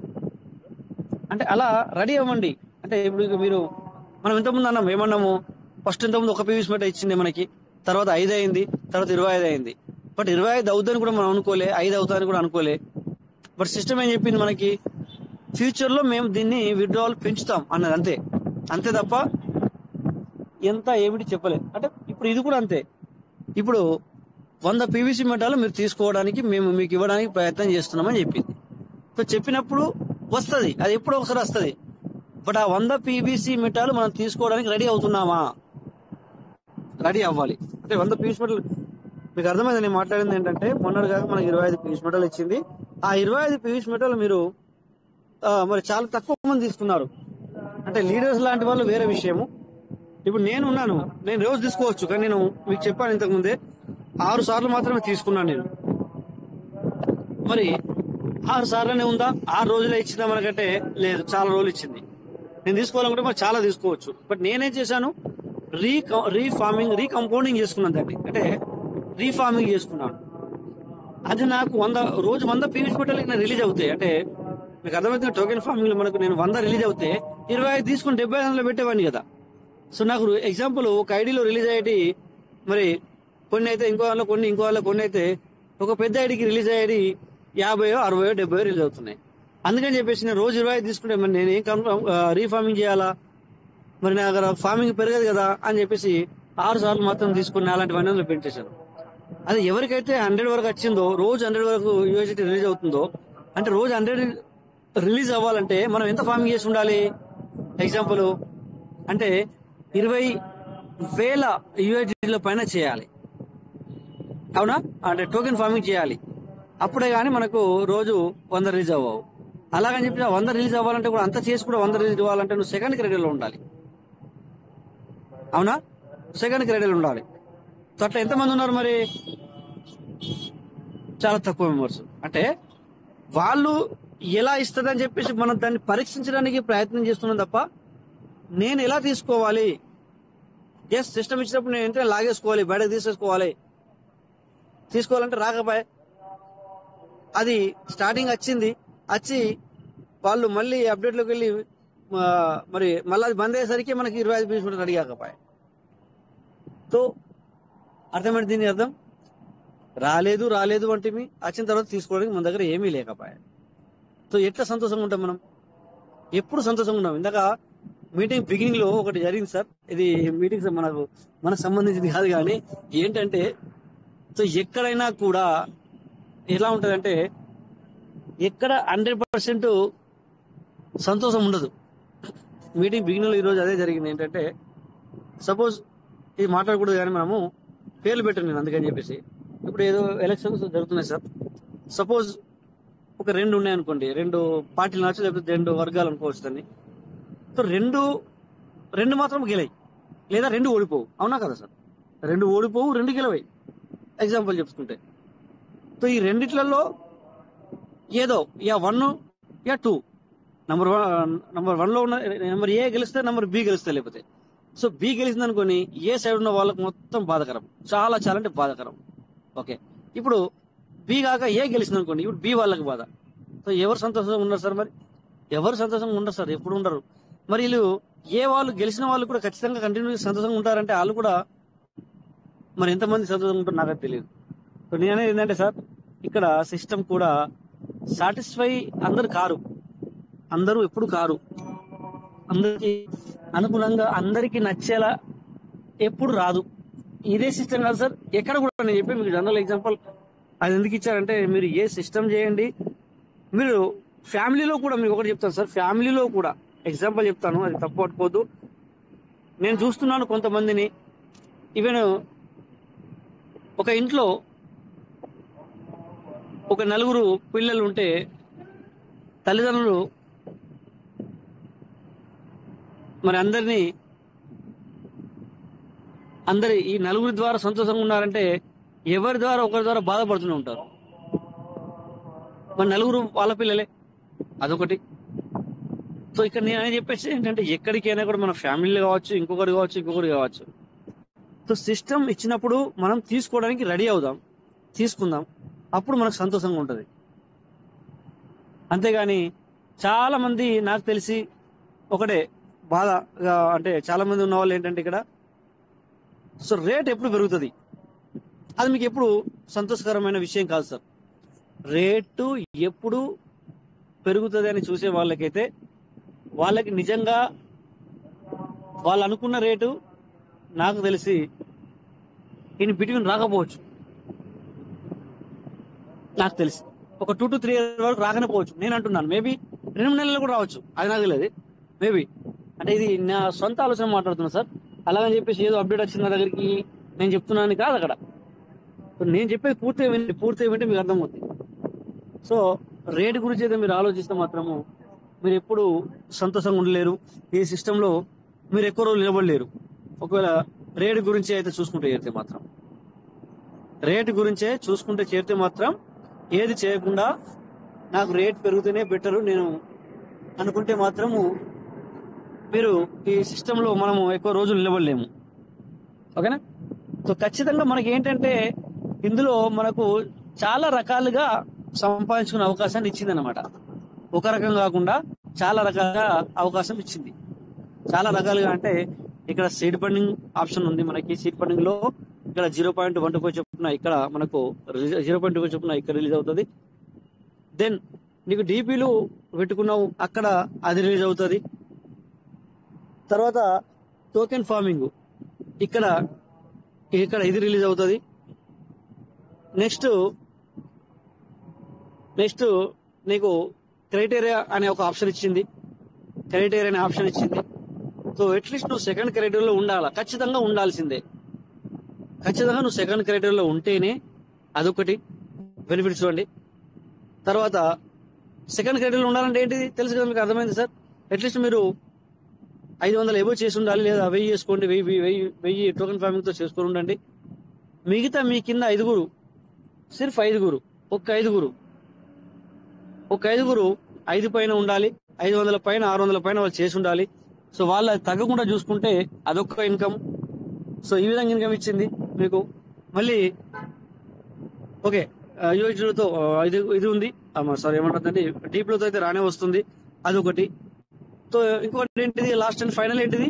అంటే అలా రెడీ అవ్వండి అంటే ఇప్పుడు ఇక మీరు మనం ఎంతమంది అన్నాం ఏమన్నాము ఫస్ట్ ఎంతమంది ఒక పీవీసీ మెట ఇచ్చింది మనకి తర్వాత ఐదు అయింది తర్వాత ఇరవై ఐదు అయింది బట్ ఇరవై ఐదు అవుతుందని కూడా మనం అనుకోలే ఐదు అవుతుందని కూడా అనుకోలే బట్ సిస్టమ్ ఏం చెప్పింది మనకి ఫ్యూచర్ లో మేము దీన్ని విడ్రావల్ పెంచుతాం అన్నది అంతే అంతే తప్ప ఎంత ఏమిటి చెప్పలే అంటే ఇప్పుడు ఇది కూడా అంతే ఇప్పుడు వంద పీవీసీ మెటాలు మీరు తీసుకోవడానికి మేము మీకు ఇవ్వడానికి ప్రయత్నం చేస్తున్నామని చెప్పింది సో చెప్పినప్పుడు వస్తది అది ఎప్పుడో ఒకసారి వస్తది బట్ ఆ వంద పీవీసీ మెటాలు మనం తీసుకోవడానికి రెడీ అవుతున్నామా రెడీ అవ్వాలి అంటే వంద పీవీసీ మెటల్ మీకు అర్థమైంది నేను మాట్లాడింది ఏంటంటే మొన్నటి కాక మనకి ఇరవై ఐదు పీవీసీ మెటల్ ఇచ్చింది ఆ ఇరవై ఐదు పీవీసీ మెటల్ మీరు ఆ, మరి చాలా తక్కువ మంది తీసుకున్నారు అంటే లీడర్స్ లాంటి వాళ్ళు వేరే విషయము ఇప్పుడు నేను ఉన్నాను నేను రోజు తీసుకోవచ్చు కానీ నేను మీకు చెప్పాను ఇంతకు ముందే ఆరు సార్లు మాత్రమే తీసుకున్నాను నేను మరి ఆరు సార్లనే ఉందా ఆరు రోజులే ఇచ్చిందా మనకంటే లేదు చాలా రోజులు ఇచ్చింది నేను తీసుకోవాలనుకుంటే మరి చాలా తీసుకోవచ్చు బట్ నేనేం చేశాను రీ రీఫార్మింగ్ రీకంపౌండింగ్ చేసుకున్నాను దాన్ని అంటే రీఫార్మింగ్ చేసుకున్నాను అది నాకు వంద రోజు వంద పీవీసీ మెటల్కి నేను రిలీజ్ అవుతాయి అంటే మీకు అర్థమవుతుంది టోకెన్ ఫార్మింగ్ లో మనకు నేను వంద రిలీజ్ అవుతే ఇరవై ఐదు తీసుకుని డెబ్బై ఐదులో పెట్టేవాడిని కదా సో నాకు ఎగ్జాంపుల్ ఒక ఐడిలో రిలీజ్ అయ్యేటి మరి కొన్ని అయితే ఇంకో వాళ్ళలో కొన్ని ఇంకో వాళ్ళలో కొన్ని అయితే ఒక పెద్ద ఐడికి రిలీజ్ అయ్యేది యాభైయో అరవయో డెబ్బయో రిలీజ్ అవుతున్నాయి అందుకని చెప్పేసి నేను రోజు ఇరవై ఐదు తీసుకుంటే మరి నేను ఏం రీఫార్మింగ్ చేయాలా మరి నా దగ్గర ఫార్మింగ్ పెరగదు కదా అని చెప్పేసి ఆరు సార్లు మాత్రం తీసుకుని అలాంటివన్నీ అందులో పెంచేశాను అది ఎవరికైతే హండ్రెడ్ వరకు వచ్చిందో రోజు హండ్రెడ్ వరకు యూఎస్టీ రిలీజ్ అవుతుందో అంటే రోజు హండ్రెడ్ రిలీజ్ అవ్వాలంటే మనం ఎంత ఫార్మింగ్ చేసి ఉండాలి ఎగ్జాంపుల్ అంటే ఇరవై వేల యూఎస్డీల పైన చేయాలి అవునా అంటే టోకెన్ ఫార్మింగ్ చేయాలి అప్పుడే కానీ మనకు రోజు వంద రిలీజ్ అవ్వవు అలాగని చెప్పి ఆ వంద రిలీజ్ అవ్వాలంటే కూడా అంత చేసి కూడా వంద రిలీజ్ అవ్వాలంటే నువ్వు సెకండ్ క్రెడిట్లో ఉండాలి అవునా సెకండ్ క్రెడిట్లో ఉండాలి సో అట్లా ఎంతమంది ఉన్నారు మరి చాలా తక్కువ మెంబర్స్ అంటే వాళ్ళు ఎలా ఇస్తుందని చెప్పేసి మనం దాన్ని పరీక్షించడానికి ప్రయత్నం చేస్తున్నాం తప్ప నేను ఎలా తీసుకోవాలి ఎస్ సిస్టమ్ ఇచ్చినప్పుడు నేను వెంటనే లాగేసుకోవాలి బయటకు తీసేసుకోవాలి తీసుకోవాలంటే రాకపోయే అది స్టార్టింగ్ వచ్చింది వచ్చి వాళ్ళు మళ్ళీ అప్డేట్ లోకి వెళ్ళి ఆ, మరి మళ్ళీ అది బంద్ అయ్యేసరికి మనకి ఇరవై ఐదు పీస్ రెడీ కాకపోయే సో అర్థమైంది దీని అర్థం రాలేదు రాలేదు అంటే వచ్చిన తర్వాత తీసుకోవడానికి మన దగ్గర ఏమీ లేకపోయా సో ఎట్లా సంతోషంగా ఉంటాం మనం ఎప్పుడు సంతోషంగా ఉన్నాం ఇందాక మీటింగ్ బిగినింగ్ లో ఒకటి జరిగింది సార్ ఇది మీటింగ్ మనకు మనకు సంబంధించింది కాదు కానీ ఏంటంటే సో ఎక్కడైనా కూడా ఎలా ఉంటదంటే ఎక్కడ హండ్రెడ్ పర్సెంట్ సంతోషం ఉండదు మీటింగ్ బిగినింగ్ లో ఈరోజు అదే జరిగింది ఏంటంటే సపోజ్ ఇది మాట్లాడకూడదు కానీ మనము పేర్లు పెట్టాను నేను అందుకని చెప్పేసి ఇప్పుడు ఏదో ఎలక్షన్స్ జరుగుతున్నాయి సార్ సపోజ్ ఒక రెండు ఉన్నాయి అనుకోండి రెండు పార్టీలు నచ్చు లేకపోతే రెండు వర్గాలు అనుకోవచ్చు దాన్ని సో రెండు రెండు మాత్రం గెలయి లేదా రెండు ఓడిపోవు అవునా కదా సార్ రెండు ఓడిపోవు రెండు గెలవాయి ఎగ్జాంపుల్ చెప్పుకుంటే సో ఈ రెండిట్లలో ఏదో యా వన్ యా two number one number one లో ఉన్న నెంబర్ ఏ గెలిస్తే నెంబర్ బి గెలిస్తే లేకపోతే సో బి గెలిచింది అనుకోని ఏ సైడ్ ఉన్న వాళ్ళకి మొత్తం బాధకరం చాలా చాలా అంటే బాధకరం ఓకే ఇప్పుడు బి కాక ఏ గెలిచింది అనుకోండి ఇప్పుడు బి వాళ్ళకి బాధ సో ఎవరు సంతోషంగా ఉన్నారు సార్ మరి ఎవరు సంతోషంగా ఉండరు సార్ ఎప్పుడు ఉండరు మరి వీళ్ళు ఏ వాళ్ళు గెలిచిన వాళ్ళు కూడా ఖచ్చితంగా కంటిన్యూ సంతోషంగా ఉంటారంటే వాళ్ళు కూడా మరి ఎంతమంది సంతోషంగా ఉంటారు నాకు తెలియదు సో నేను అనేది ఏంటంటే సార్ ఇక్కడ సిస్టమ్ కూడా సాటిస్ఫై అందరు కారు అందరూ ఎప్పుడు కారు అందరికి అనుగుణంగా అందరికి నచ్చేలా ఎప్పుడు రాదు ఇదే సిస్టమ్ కాదు సార్ ఎక్కడ కూడా నేను చెప్పి మీకు జనరల్ ఎగ్జాంపుల్ అది ఎందుకు ఇచ్చారంటే మీరు ఏ సిస్టమ్ చేయండి మీరు ఫ్యామిలీలో కూడా మీకు ఒకటి చెప్తాను సార్ ఫ్యామిలీలో కూడా ఎగ్జాంపుల్ చెప్తాను అది తప్పు పట్టుకోవద్దు నేను చూస్తున్నాను కొంతమందిని ఈవెన్ ఒక ఇంట్లో ఒక నలుగురు పిల్లలు ఉంటే తల్లిదండ్రులు మరి అందరినీ అందరి ఈ నలుగురి ద్వారా సంతోషంగా ఉన్నారంటే ఎవరి ద్వారా ఒకరి ద్వారా బాధపడుతూనే ఉంటారు మరి నలుగురు వాళ్ళ పిల్లలే అదొకటి సో ఇక్కడ నేను అనేది చెప్పేసి ఏంటంటే ఎక్కడికైనా కూడా మన ఫ్యామిలీ కావచ్చు ఇంకొకటి కావచ్చు ఇంకొకటి కావచ్చు సో సిస్టమ్ ఇచ్చినప్పుడు మనం తీసుకోవడానికి రెడీ అవుదాం తీసుకుందాం అప్పుడు మనకు సంతోషంగా ఉంటుంది అంతేగాని చాలా మంది నాకు తెలిసి ఒకటే బాధగా అంటే చాలా మంది ఉన్న వాళ్ళు ఏంటంటే ఇక్కడ సో రేట్ ఎప్పుడు పెరుగుతుంది అది మీకు ఎప్పుడు సంతోషకరమైన విషయం కాదు సార్ రేటు ఎప్పుడు పెరుగుతుంది అని చూసే వాళ్ళకైతే వాళ్ళకి నిజంగా వాళ్ళు అనుకున్న రేటు నాకు తెలిసి ఇన్ బిట్వీన్ రాకపోవచ్చు నాకు తెలిసి ఒక టూ టు త్రీ ఇయర్స్ వరకు రాకనే పోవచ్చు నేను అంటున్నాను మేబీ రెండు నెలలు కూడా రావచ్చు అది నాకు తెలియదు మేబీ అంటే ఇది నా సొంత ఆలోచన మాట్లాడుతున్నా సార్ అలాగని చెప్పేసి ఏదో అప్డేట్ వచ్చిన నా దగ్గరికి నేను చెప్తున్నాను కాదు అక్కడ సో నేను చెప్పేది పూర్తిగా వింటే పూర్తిగా వింటే మీకు అర్థమవుతుంది సో రేటు గురించి అయితే మీరు ఆలోచిస్తే మాత్రము మీరు ఎప్పుడు సంతోషంగా ఉండలేరు ఈ సిస్టంలో మీరు ఎక్కువ రోజులు నిలబడలేరు ఒకవేళ రేటు గురించి అయితే చూసుకుంటే చేరితే మాత్రం రేటు గురించే చూసుకుంటే చేరితే మాత్రం ఏది చేయకుండా నాకు రేట్ పెరిగితేనే బెటరు నేను అనుకుంటే మాత్రము మీరు ఈ సిస్టంలో మనము ఎక్కువ రోజులు నిలబడలేము ఓకేనా సో ఖచ్చితంగా మనకి ఏంటంటే ఇందులో మనకు చాలా రకాలుగా సంపాదించుకునే అవకాశాన్ని ఇచ్చింది అనమాట ఒక రకం కాకుండా చాలా రకాలుగా అవకాశం ఇచ్చింది చాలా రకాలుగా అంటే ఇక్కడ సీడ్ ఫండింగ్ ఆప్షన్ ఉంది మనకి సీడ్ ఫండింగ్ లో ఇక్కడ జీరో పాయింట్ వన్ టూ చొప్పున ఇక్కడ మనకు జీరో పాయింట్ టూ చొప్పున ఇక్కడ రిలీజ్ అవుతుంది దెన్ నీకు డీపీలు పెట్టుకున్నావు అక్కడ అది రిలీజ్ అవుతుంది తర్వాత టోకెన్ ఫార్మింగ్ ఇక్కడ ఇక్కడ ఇది రిలీజ్ అవుతుంది నెక్స్ట్ నెక్స్ట్ నీకు క్రైటీరియా అనే ఒక ఆప్షన్ ఇచ్చింది క్రైటీరియా అనే ఆప్షన్ ఇచ్చింది సో అట్లీస్ట్ నువ్వు సెకండ్ క్రైటీరియాలో ఉండాలా ఖచ్చితంగా ఉండాల్సిందే ఖచ్చితంగా నువ్వు సెకండ్ క్రైటీరియాలో ఉంటేనే అదొకటి బెనిఫిట్స్ చూడండి తర్వాత సెకండ్ క్రైటీరియాలో ఉండాలంటే ఏంటిది తెలుసు కదా మీకు అర్థమైంది సార్ అట్లీస్ట్ మీరు ఐదు వందలు ఏవో చేసి ఉండాలి లేదా వెయ్యి చేసుకోండి వెయ్యి వెయ్యి- వెయ్యి వెయ్యి టోకెన్ ఫార్మింగ్ తో చేసుకొని ఉండండి మిగతా మీ కింద ఐదుగురు సిర్ఫ్ ఐదుగురు ఒక్క ఐదుగురు ఒక ఐదుగురు ఐదు పైన ఉండాలి ఐదు వందల పైన ఆరు వందల పైన వాళ్ళు చేసి ఉండాలి సో వాళ్ళు అది తగ్గకుండా చూసుకుంటే అదొక ఇన్కమ్ సో ఈ విధంగా ఇన్కమ్ ఇచ్చింది మీకు మళ్ళీ ఓకే యూజీలతో ఇది ఇది ఉంది సారీ ఏమంటుందంటే డీప్ లోతో అయితే రానే వస్తుంది అదొకటి సో ఇంకొకటి ఏంటిది లాస్ట్ అండ్ ఫైనల్ ఏంటిది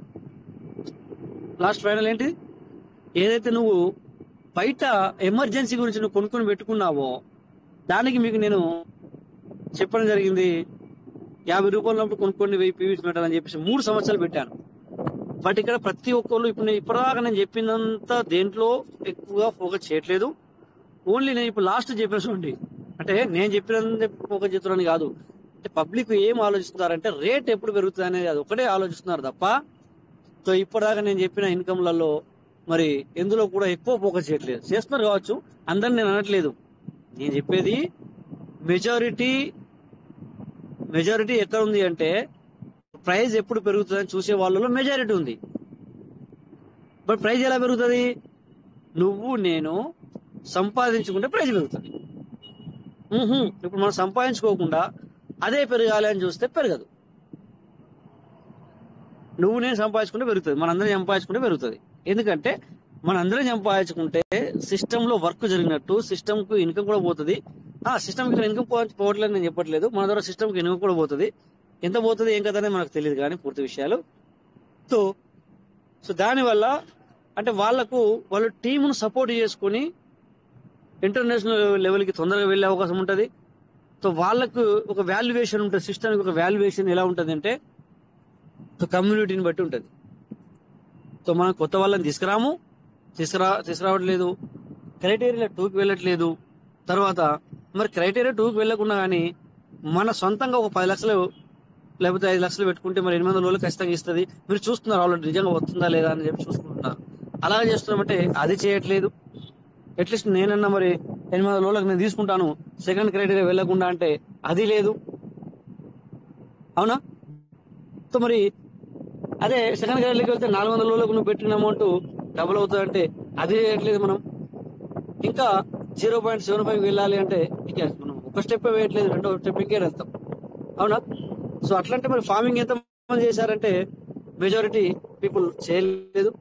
లాస్ట్ ఫైనల్ ఏంటిది ఏదైతే నువ్వు బయట ఎమర్జెన్సీ గురించి నువ్వు కొనుక్కొని పెట్టుకున్నావో దానికి మీకు నేను చెప్పడం జరిగింది యాభై రూపాయలు కొనుక్కోండి వెయ్యి పీవీస్ మెటల్ అని చెప్పేసి మూడు సంవత్సరాలు పెట్టాను బట్ ఇక్కడ ప్రతి ఒక్కళ్ళు ఇప్పుడు నేను ఇప్పటిదాకా నేను చెప్పినంత దేంట్లో ఎక్కువగా ఫోకస్ చేయట్లేదు ఓన్లీ నేను ఇప్పుడు లాస్ట్ చెప్పేసి అంటే నేను చెప్పినంత ఫోకస్ చేస్తున్నాను కాదు అంటే పబ్లిక్ ఏం ఆలోచిస్తున్నారంటే రేట్ ఎప్పుడు పెరుగుతుంది అనేది అది ఒకటే ఆలోచిస్తున్నారు తప్ప సో ఇప్పటిదాకా నేను చెప్పిన ఇన్కమ్లలో మరి ఎందులో కూడా ఎక్కువ ఫోకస్ చేయట్లేదు చేస్తున్నారు కావచ్చు అందరిని నేను అనట్లేదు నేను చెప్పేది మెజారిటీ మెజారిటీ ఎక్కడ ఉంది అంటే ప్రైస్ ఎప్పుడు పెరుగుతుందని చూసే వాళ్ళలో మెజారిటీ ఉంది బట్ ప్రైస్ ఎలా పెరుగుతుంది నువ్వు నేను సంపాదించుకుంటే ప్రైస్ పెరుగుతుంది మ్హూ. ఇప్పుడు మనం సంపాదించుకోకుండా అదే పెరగాలి అని చూస్తే పెరగదు నువ్వు నేను సంపాదించుకుంటే పెరుగుతుంది మనందరం సంపాదించుకుంటే పెరుగుతుంది ఎందుకంటే మనందరం సంపాదించుకుంటే సిస్టమ్ లో వర్క్ జరిగినట్టు సిస్టమ్ కు ఇన్కమ్ కూడా పోతుంది ఆ సిస్టమ్ కి ఇన్కమ్ పోవట్లేదు నేను చెప్పట్లేదు మన ద్వారా సిస్టమ్ కి ఇన్కమ్ కూడా పోతుంది ఎంత పోతుంది ఏం కదా అనేది మనకు తెలియదు కానీ పూర్తి విషయాలు సో సో దానివల్ల అంటే వాళ్ళకు వాళ్ళు టీమును సపోర్ట్ చేసుకొని ఇంటర్నేషనల్ లెవెల్కి తొందరగా వెళ్ళే అవకాశం ఉంటుంది సో వాళ్ళకు ఒక వాల్యుయేషన్ ఉంటుంది సిస్టమ్కి ఒక వాల్యుయేషన్ ఎలా ఉంటుంది అంటే సో కమ్యూనిటీని బట్టి ఉంటుంది సో మనం కొత్త వాళ్ళని తీసుకురాము తీసుకురా తీసుకురావట్లేదు క్రైటీరియా టూకి వెళ్ళట్లేదు తర్వాత మరి క్రైటీరియా టూకి వెళ్ళకుండా కానీ మన సొంతంగా ఒక పది లక్షలు లేకపోతే ఐదు లక్షలు పెట్టుకుంటే మరి ఎనిమిది వందల రోజులు ఖచ్చితంగా ఇస్తుంది మీరు చూస్తున్నారు ఆల్రెడీ నిజంగా వస్తుందా లేదా అని చెప్పి చూసుకుంటున్నారు అలాగే చేస్తున్నామంటే అది చేయట్లేదు అట్లీస్ట్ నేనన్నా మరి ఎనిమిది వందల రోజులకు నేను తీసుకుంటాను సెకండ్ క్రైటీరియా వెళ్ళకుండా అంటే అది లేదు అవునా సో మరి అదే సెకండ్ క్రైటీరియాకి వెళ్తే నాలుగు వందల రోజులకు నువ్వు పెట్టిన అమౌంట్ డబుల్ అవుతుంది అంటే అది చేయట్లేదు మనం ఇంకా జీరో పాయింట్ సెవెన్ ఫైవ్ వెళ్ళాలి అంటే ఇంకా మనం ఒక స్టెప్ వేయట్లేదు రెండో స్టెప్ ఇంకే వెళ్తాం అవునా సో అట్లంటే మరి ఫార్మింగ్ ఎంత మంది చేశారంటే మెజారిటీ పీపుల్ చేయలేదు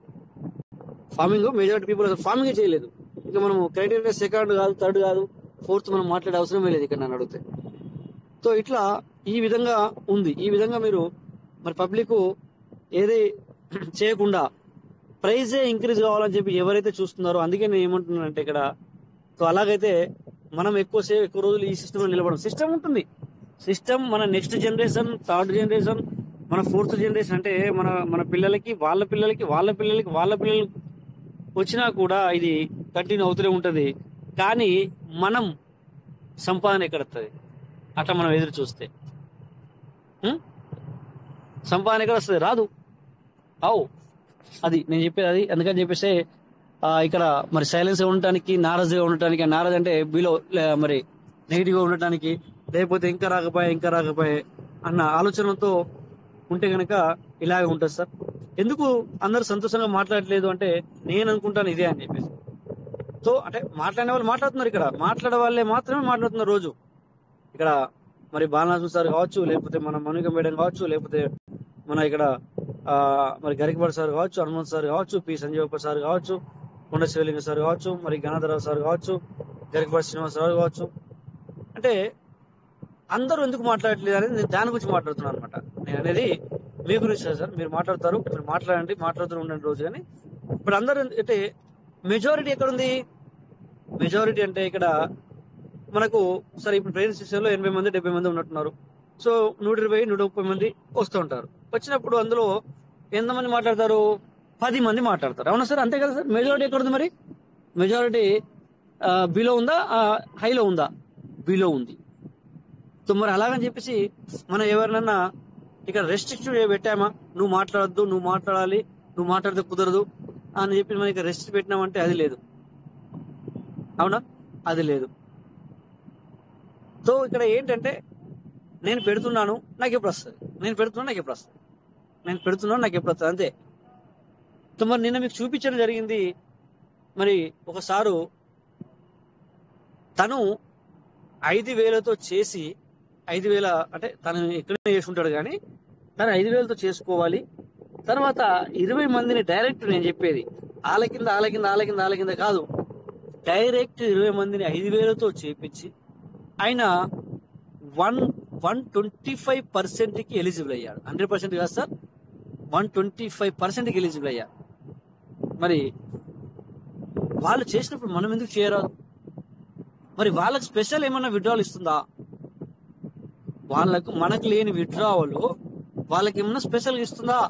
ఫార్మింగ్ మెజారిటీ పీపుల్ అసలు ఫార్మింగ్ చేయలేదు ఇంకా మనం క్రైటీరియా సెకండ్ కాదు థర్డ్ కాదు ఫోర్త్ మనం మాట్లాడే అవసరమే లేదు ఇక్కడ నన్ను అడిగితే సో ఇట్లా ఈ విధంగా ఉంది ఈ విధంగా మీరు మరి పబ్లిక్ ఏది చేయకుండా ప్రైజే ఇంక్రీజ్ కావాలని చెప్పి ఎవరైతే చూస్తున్నారో అందుకే నేను ఏమంటున్నానంటే ఇక్కడ సో అలాగైతే మనం ఎక్కువసేపు ఎక్కువ రోజులు ఈ సిస్టమ్ లో నిలబడం సిస్టమ్ ఉంటుంది సిస్టమ్ మన నెక్స్ట్ జనరేషన్ థర్డ్ జనరేషన్ మన ఫోర్త్ జనరేషన్ అంటే మన మన పిల్లలకి వాళ్ళ పిల్లలకి వాళ్ళ పిల్లలకి వాళ్ళ పిల్లలు వచ్చినా కూడా ఇది కంటిన్యూ అవుతూనే ఉంటది కానీ మనం సంపాదన ఎక్కడ వస్తుంది అట్లా మనం ఎదురు చూస్తే ఉం? సంపాదన ఎక్కడ వస్తుంది రాదు అవు అది నేను చెప్పేది అది అందుకని చెప్పేసి ఆ, ఇక్కడ మరి సైలెన్స్ ఉండటానికి నారాజుగా ఉండటానికి నారాజ్ అంటే బిలో మరి నెగిటివ్ గా ఉండటానికి లేకపోతే ఇంకా రాకపోయా ఇంకా రాకపోయా అన్న ఆలోచనతో ఉంటే గనక ఇలాగే ఉంటుంది సార్ ఎందుకు అందరు సంతోషంగా మాట్లాడలేదు అంటే నేను అనుకుంటాను ఇదే అని చెప్పేసి సో అంటే మాట్లాడే వాళ్ళు మాట్లాడుతున్నారు ఇక్కడ మాట్లాడే వాళ్ళే మాత్రమే మాట్లాడుతున్నారు రోజు ఇక్కడ మరి బాలనాథం సార్ కావచ్చు లేకపోతే మన మౌనిక మేడం కావచ్చు లేకపోతే మన ఇక్కడ ఆ, మరి గరికపాటి సార్ కావచ్చు హనుమంత్ సార్ కావచ్చు పి సంజీవప్ప సార్ కావచ్చు కొండ శివలింగ సార్ కావచ్చు మరి గణాధరరావు సార్ కావచ్చు గరికపాటి శ్రీనివాస్ రావు కావచ్చు అంటే అందరూ ఎందుకు మాట్లాడట్లేదు అనేది నేను దాని గురించి మాట్లాడుతున్నాను అనమాట నేను అనేది మీ గురించి కాదు సార్ మీరు మాట్లాడతారు మీరు మాట్లాడండి మాట్లాడుతూ ఉండండి రోజు కానీ ఇప్పుడు అందరూ అంటే మెజారిటీ ఎక్కడ ఉంది మెజారిటీ అంటే ఇక్కడ మనకు సరే ఇప్పుడు ట్రైన్ స్టేషన్లో ఎనభై మంది డెబ్బై మంది ఉన్నట్టున్నారు సో నూట ఇరవై నూట ముప్పై మంది వస్తూ ఉంటారు వచ్చినప్పుడు అందులో ఎంతమంది మాట్లాడతారు పది మంది మాట్లాడతారు అవునా సార్ అంతే కదా సార్ మెజారిటీ ఎక్కడ ఉంది మరి మెజారిటీ బిలో ఉందా హైలో ఉందా బిలో ఉంది సో మరి అలాగని చెప్పేసి మనం ఎవరినన్నా ఇక్కడ రెస్ట్రిక్షన్ పెట్టామా నువ్వు మాట్లాడద్దు నువ్వు మాట్లాడాలి నువ్వు మాట్లాడితే కుదరదు అని చెప్పి మనం ఇక్కడ రెస్ట్ పెట్టినామంటే అది లేదు అవునా అది లేదు సో ఇక్కడ ఏంటంటే నేను పెడుతున్నాను నాకు ఎప్పుడు వస్తుంది నేను పెడుతున్నాను నాకు ఎప్పుడు వస్తుంది నేను పెడుతున్నాను నాకు ఎప్పుడు వస్తుంది అంతే సో మరి నిన్న మీకు చూపించడం జరిగింది మరి ఒక సారు తను ఐదు వేలతో చేసి ఐదు వేల అంటే తను ఎక్కడైనా చేసుకుంటాడు కానీ తను ఐదు వేలతో చేసుకోవాలి తర్వాత ఇరవై మందిని డైరెక్ట్ నేను చెప్పేది ఆల కింద ఆల కింద ఆల కింద ఆల కింద కాదు డైరెక్ట్ ఇరవై మందిని ఐదు వేలతో చేపించి ఆయన one one twenty five percent కి ఎలిజిబుల్ అయ్యాడు హండ్రెడ్ పర్సెంట్ కాదు sir one twenty five percent కి ఎలిజిబుల్ అయ్యాడు మరి వాళ్ళు చేసినప్పుడు మనం ఎందుకు చేయరాదు మరి వాళ్ళకి స్పెషల్ ఏమన్నా విడ్రాల్ ఇస్తుందా వాళ్ళకు మనకు లేని విడ్రావలు వాళ్ళకి ఏమన్నా స్పెషల్ ఇస్తుందా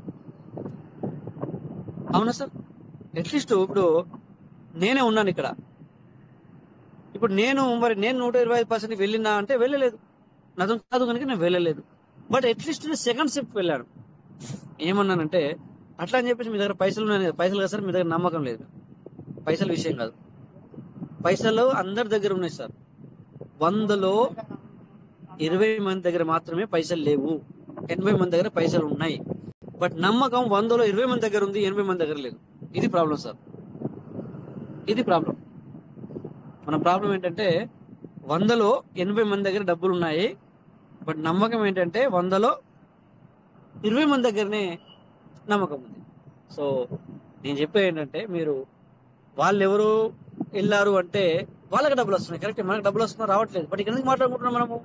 అవునా సార్ అట్లీస్ట్ ఇప్పుడు నేనే ఉన్నాను ఇక్కడ ఇప్పుడు నేను మరి నేను నూట ఇరవై ఐదు పర్సెంట్ వెళ్ళినా అంటే వెళ్ళలేదు నాతో కాదు కనుక నేను వెళ్ళలేదు బట్ అట్లీస్ట్ నేను సెకండ్ స్టెప్ వెళ్ళాను ఏమన్నానంటే అట్లా అని చెప్పేసి మీ దగ్గర పైసలు ఉన్నాయి పైసలు కదా సార్ మీ దగ్గర నమ్మకం లేదు పైసల విషయం కాదు పైసలు అందరి దగ్గర ఉన్నాయి సార్ వందలో ఇరవై మంది దగ్గర మాత్రమే పైసలు లేవు ఎనభై మంది దగ్గర పైసలు ఉన్నాయి బట్ నమ్మకం వందలో ఇరవై మంది దగ్గర ఉంది ఎనభై మంది దగ్గర లేదు ఇది ప్రాబ్లం సార్ ఇది ప్రాబ్లం మన ప్రాబ్లం ఏంటంటే వందలో ఎనభై మంది దగ్గర డబ్బులు ఉన్నాయి బట్ నమ్మకం ఏంటంటే వందలో ఇరవై మంది దగ్గరనే నమ్మకం ఉంది సో నేను చెప్పేది ఏంటంటే మీరు వాళ్ళు ఎవరు వెళ్ళారు అంటే వాళ్ళకి డబ్బులు వస్తున్నాయి కరెక్ట్ మనకు డబ్బులు వస్తున్నా రావట్లేదు బట్ ఇక్కడ ఎందుకు మాట్లాడుకుంటున్నాం మనము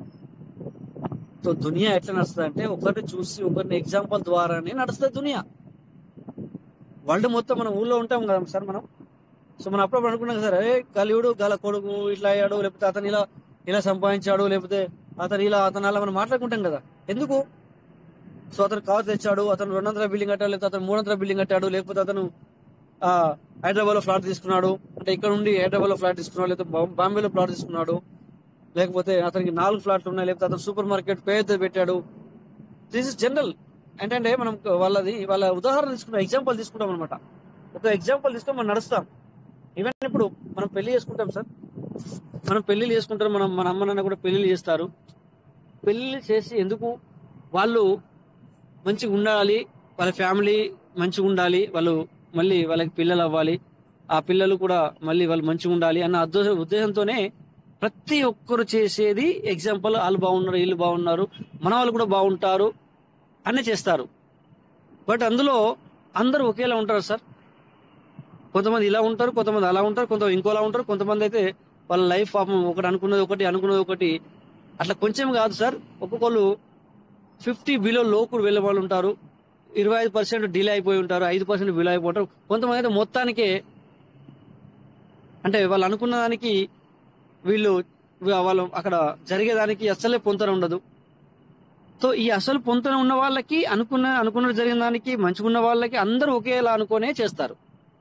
సో దునియా ఎట్లా నడుస్తుంది అంటే ఒకరిని చూసి ఒకరిని ఎగ్జాంపుల్ ద్వారానే నడుస్తుంది దునియా వరల్డ్ మొత్తం మన ఊళ్ళో ఉంటాం కదా సార్ మనం సో మనం అప్పుడప్పుడు అనుకున్నాం కదా సార్ అరే కలియుడు గల కొడుకు ఇట్లా అయ్యాడు లేకపోతే అతను ఇలా ఇలా సంపాదించాడు లేకపోతే అతను ఇలా అతను అలా మనం మాట్లాడుకుంటాం కదా ఎందుకు సో అతను కారు తెచ్చాడు అతను రెండు వందల బిల్డింగ్ కట్టాడు లేకపోతే అతను మూడు వందల బిల్డింగ్ కట్టాడు లేకపోతే అతను ఆ హైదరాబాద్ లో ఫ్లాట్ తీసుకున్నాడు అంటే ఇక్కడ నుండి హైదరాబాద్ లో ఫ్లాట్ తీసుకున్నాడు లేకపోతే బా- బాంబేలో ఫ్లాట్ తీసుకున్నాడు లేకపోతే అతనికి నాలుగు ఫ్లాట్లు ఉన్నాయి లేకపోతే అతను సూపర్ మార్కెట్ పేద పెట్టాడు దిస్ ఇస్ జనరల్ ఏంటంటే మనం వాళ్ళది వాళ్ళ ఉదాహరణ తీసుకుంటాం ఎగ్జాంపుల్ తీసుకుంటాం అనమాట ఒక ఎగ్జాంపుల్ తీసుకొని మనం నడుస్తాం ఈవెన్ ఇప్పుడు మనం పెళ్లి చేసుకుంటాం సార్ మనం పెళ్లిళ్ళు చేసుకుంటారు మనం మన అమ్మ నాన్న కూడా పెళ్లిళ్ళు చేస్తారు పెళ్లి చేసి ఎందుకు వాళ్ళు మంచిగా ఉండాలి వాళ్ళ ఫ్యామిలీ మంచిగా ఉండాలి వాళ్ళు మళ్ళీ వాళ్ళకి పిల్లలు అవ్వాలి ఆ పిల్లలు కూడా మళ్ళీ వాళ్ళు మంచిగా ఉండాలి అన్న ఉద్దేశ ఉద్దేశంతోనే ప్రతి ఒక్కరు చేసేది ఎగ్జాంపుల్ వాళ్ళు బాగున్నారు వీళ్ళు బాగున్నారు మన వాళ్ళు కూడా బాగుంటారు అని చేస్తారు బట్ అందులో అందరూ ఒకేలా ఉంటారు సార్ కొంతమంది ఇలా ఉంటారు కొంతమంది అలా ఉంటారు కొంతమంది ఇంకోలా ఉంటారు కొంతమంది అయితే వాళ్ళ లైఫ్ పాపం ఒకటి అనుకున్నది ఒకటి అనుకున్నది ఒకటి అట్లా కొంచెం కాదు సార్ ఒక్కొక్కరు ఫిఫ్టీ బిలో లోకుడు వెళ్ళే వాళ్ళు ఉంటారు ఇరవై ఐదు పర్సెంట్ డిలే అయిపోయి ఉంటారు ఐదు పర్సెంట్ బిలో అయిపోతారు కొంతమంది అయితే మొత్తానికే అంటే వాళ్ళు అనుకున్న దానికి వీళ్ళు వా- వాళ్ళు అక్కడ జరిగేదానికి అస్సలే పొంతన ఉండదు సో ఈ అసలు పొంతన ఉన్న వాళ్ళకి అనుకున్న అనుకున్నది జరిగిన దానికి మంచిగా ఉన్న వాళ్ళకి అందరూ ఒకేలా అనుకునే చేస్తారు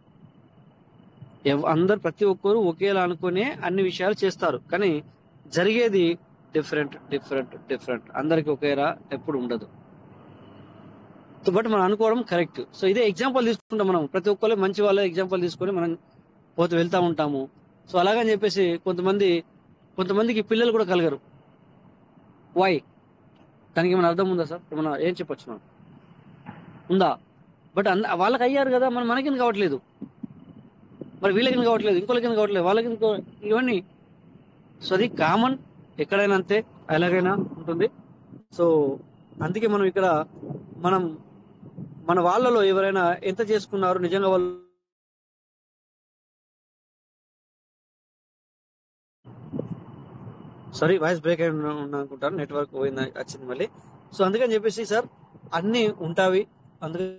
ఎవ- అందరు ప్రతి ఒక్కరు ఒకేలా అనుకునే అన్ని విషయాలు చేస్తారు కానీ జరిగేది డిఫరెంట్ డిఫరెంట్ డిఫరెంట్ అందరికి ఒకేలా ఎప్పుడు ఉండదు సో బట్ మనం అనుకోవడం కరెక్ట్ సో ఇదే ఎగ్జాంపుల్ తీసుకుంటాం మనం ప్రతి ఒక్కరు మంచి వాళ్ళ ఎగ్జాంపుల్ తీసుకొని మనం పోతూ వెళ్తా ఉంటాము సో అలాగని చెప్పేసి కొంతమంది కొంతమందికి పిల్లలు కూడా కలగరు వై దానికి ఏమైనా అర్థం ఉందా సార్ ఏమన్నా ఏం చెప్పొచ్చు మనం ఉందా బట్ అంద వాళ్ళకి అయ్యారు కదా మన మనకి కావట్లేదు మరి వీళ్ళకి కావట్లేదు ఇంకోళ్ళకి కావట్లేదు వాళ్ళకి ఇవన్నీ సో అది కామన్ ఎక్కడైనా అంతే ఎలాగైనా ఉంటుంది సో అందుకే మనం ఇక్కడ మనం మన వాళ్ళలో ఎవరైనా ఎంత చేసుకున్నారు నిజంగా వాళ్ళు సారీ వాయిస్ బ్రేక్ అయి ఉన్నా ఉన్నా అనుకుంటాను నెట్వర్క్ పోయింది వచ్చింది మళ్ళీ సో అందుకని చెప్పేసి సార్ అన్ని ఉంటావి అందుకని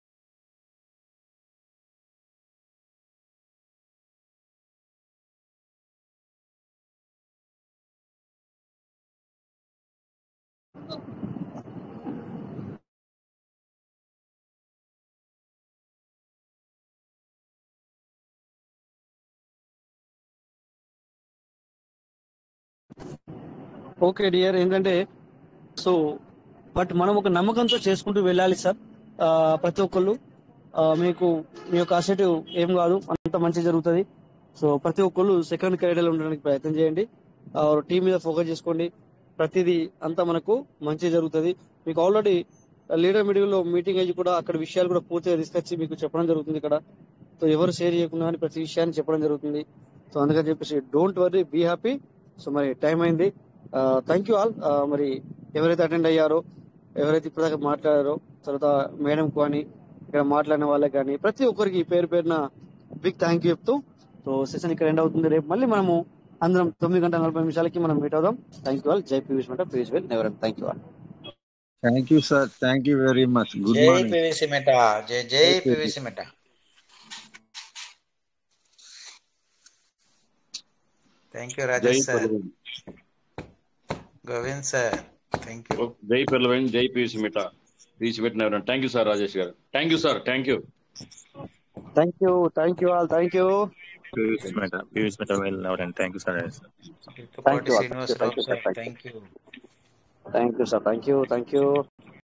ఓకే డియర్ ఏంటంటే సో బట్ మనం ఒక నమ్మకంతో చేసుకుంటూ వెళ్ళాలి సార్ ఆ, ప్రతి ఒక్కళ్ళు ఆ, మీకు మీ యొక్క అసెట్ ఏం కాదు అంత మంచి జరుగుతుంది సో ప్రతి ఒక్కళ్ళు సెకండ్ కెరీర్ ఉండడానికి ప్రయత్నం చేయండి టీం మీద ఫోకస్ చేసుకోండి ప్రతిదీ అంతా మనకు మంచి జరుగుతుంది మీకు ఆల్రెడీ లీడర్ మీటింగ్ లో మీటింగ్ అయ్యి కూడా అక్కడ విషయాలు కూడా పూర్తిగా తీసుకొచ్చి మీకు చెప్పడం జరుగుతుంది ఇక్కడ సో ఎవరు షేర్ చేయకుండా కానీ ప్రతి విషయాన్ని చెప్పడం జరుగుతుంది సో అందుకని చెప్పేసి don't worry be happy so మరి టైం అయింది థ్యాంక్ యూ ఆల్ మరి ఎవరైతే అటెండ్ అయ్యారో ఎవరైతే ఇప్పటిదాకా మాట్లాడారో తర్వాత మేడంకు కానీ ఇక్కడ మాట్లాడిన వాళ్ళకి కానీ ప్రతి ఒక్కరికి పేరు పేరున బిగ్ థ్యాంక్ యూ చెప్తూ సో సెషన్ ఇక్కడ ఎండ్ అవుతుంది రేపు మళ్ళీ మనము అందరం తొమ్మిది గంటల నలభై నిమిషాలకి మనం మీట్ అవుదాం థ్యాంక్ యూ ఆల్ జై పీయూష్ మాట Piyush well never thank you all thank you sir thank you very much good జై మార్నింగ్ పివిసి మెట జై జై పివిసి మెట థ్యాంక్ యూ జై రాజేష్ సార్ పెర్లవెన్ గోవింద్ సార్ థ్యాంక్ యూ జై పెర్లవెన్ జై పీయూష్ మిట పీయూష్ పెట్టిన థ్యాంక్ యూ సార్ రాజేష్ గారు thank you sir thank you thank you thank you all thank you Piyush meta Piyush meta well నవరన్ థ్యాంక్ యూ సార్ థ్యాంక్ ఇకపోటి you thank you Srinivasarao sir sir thank you thank you thank you sir thank you thank you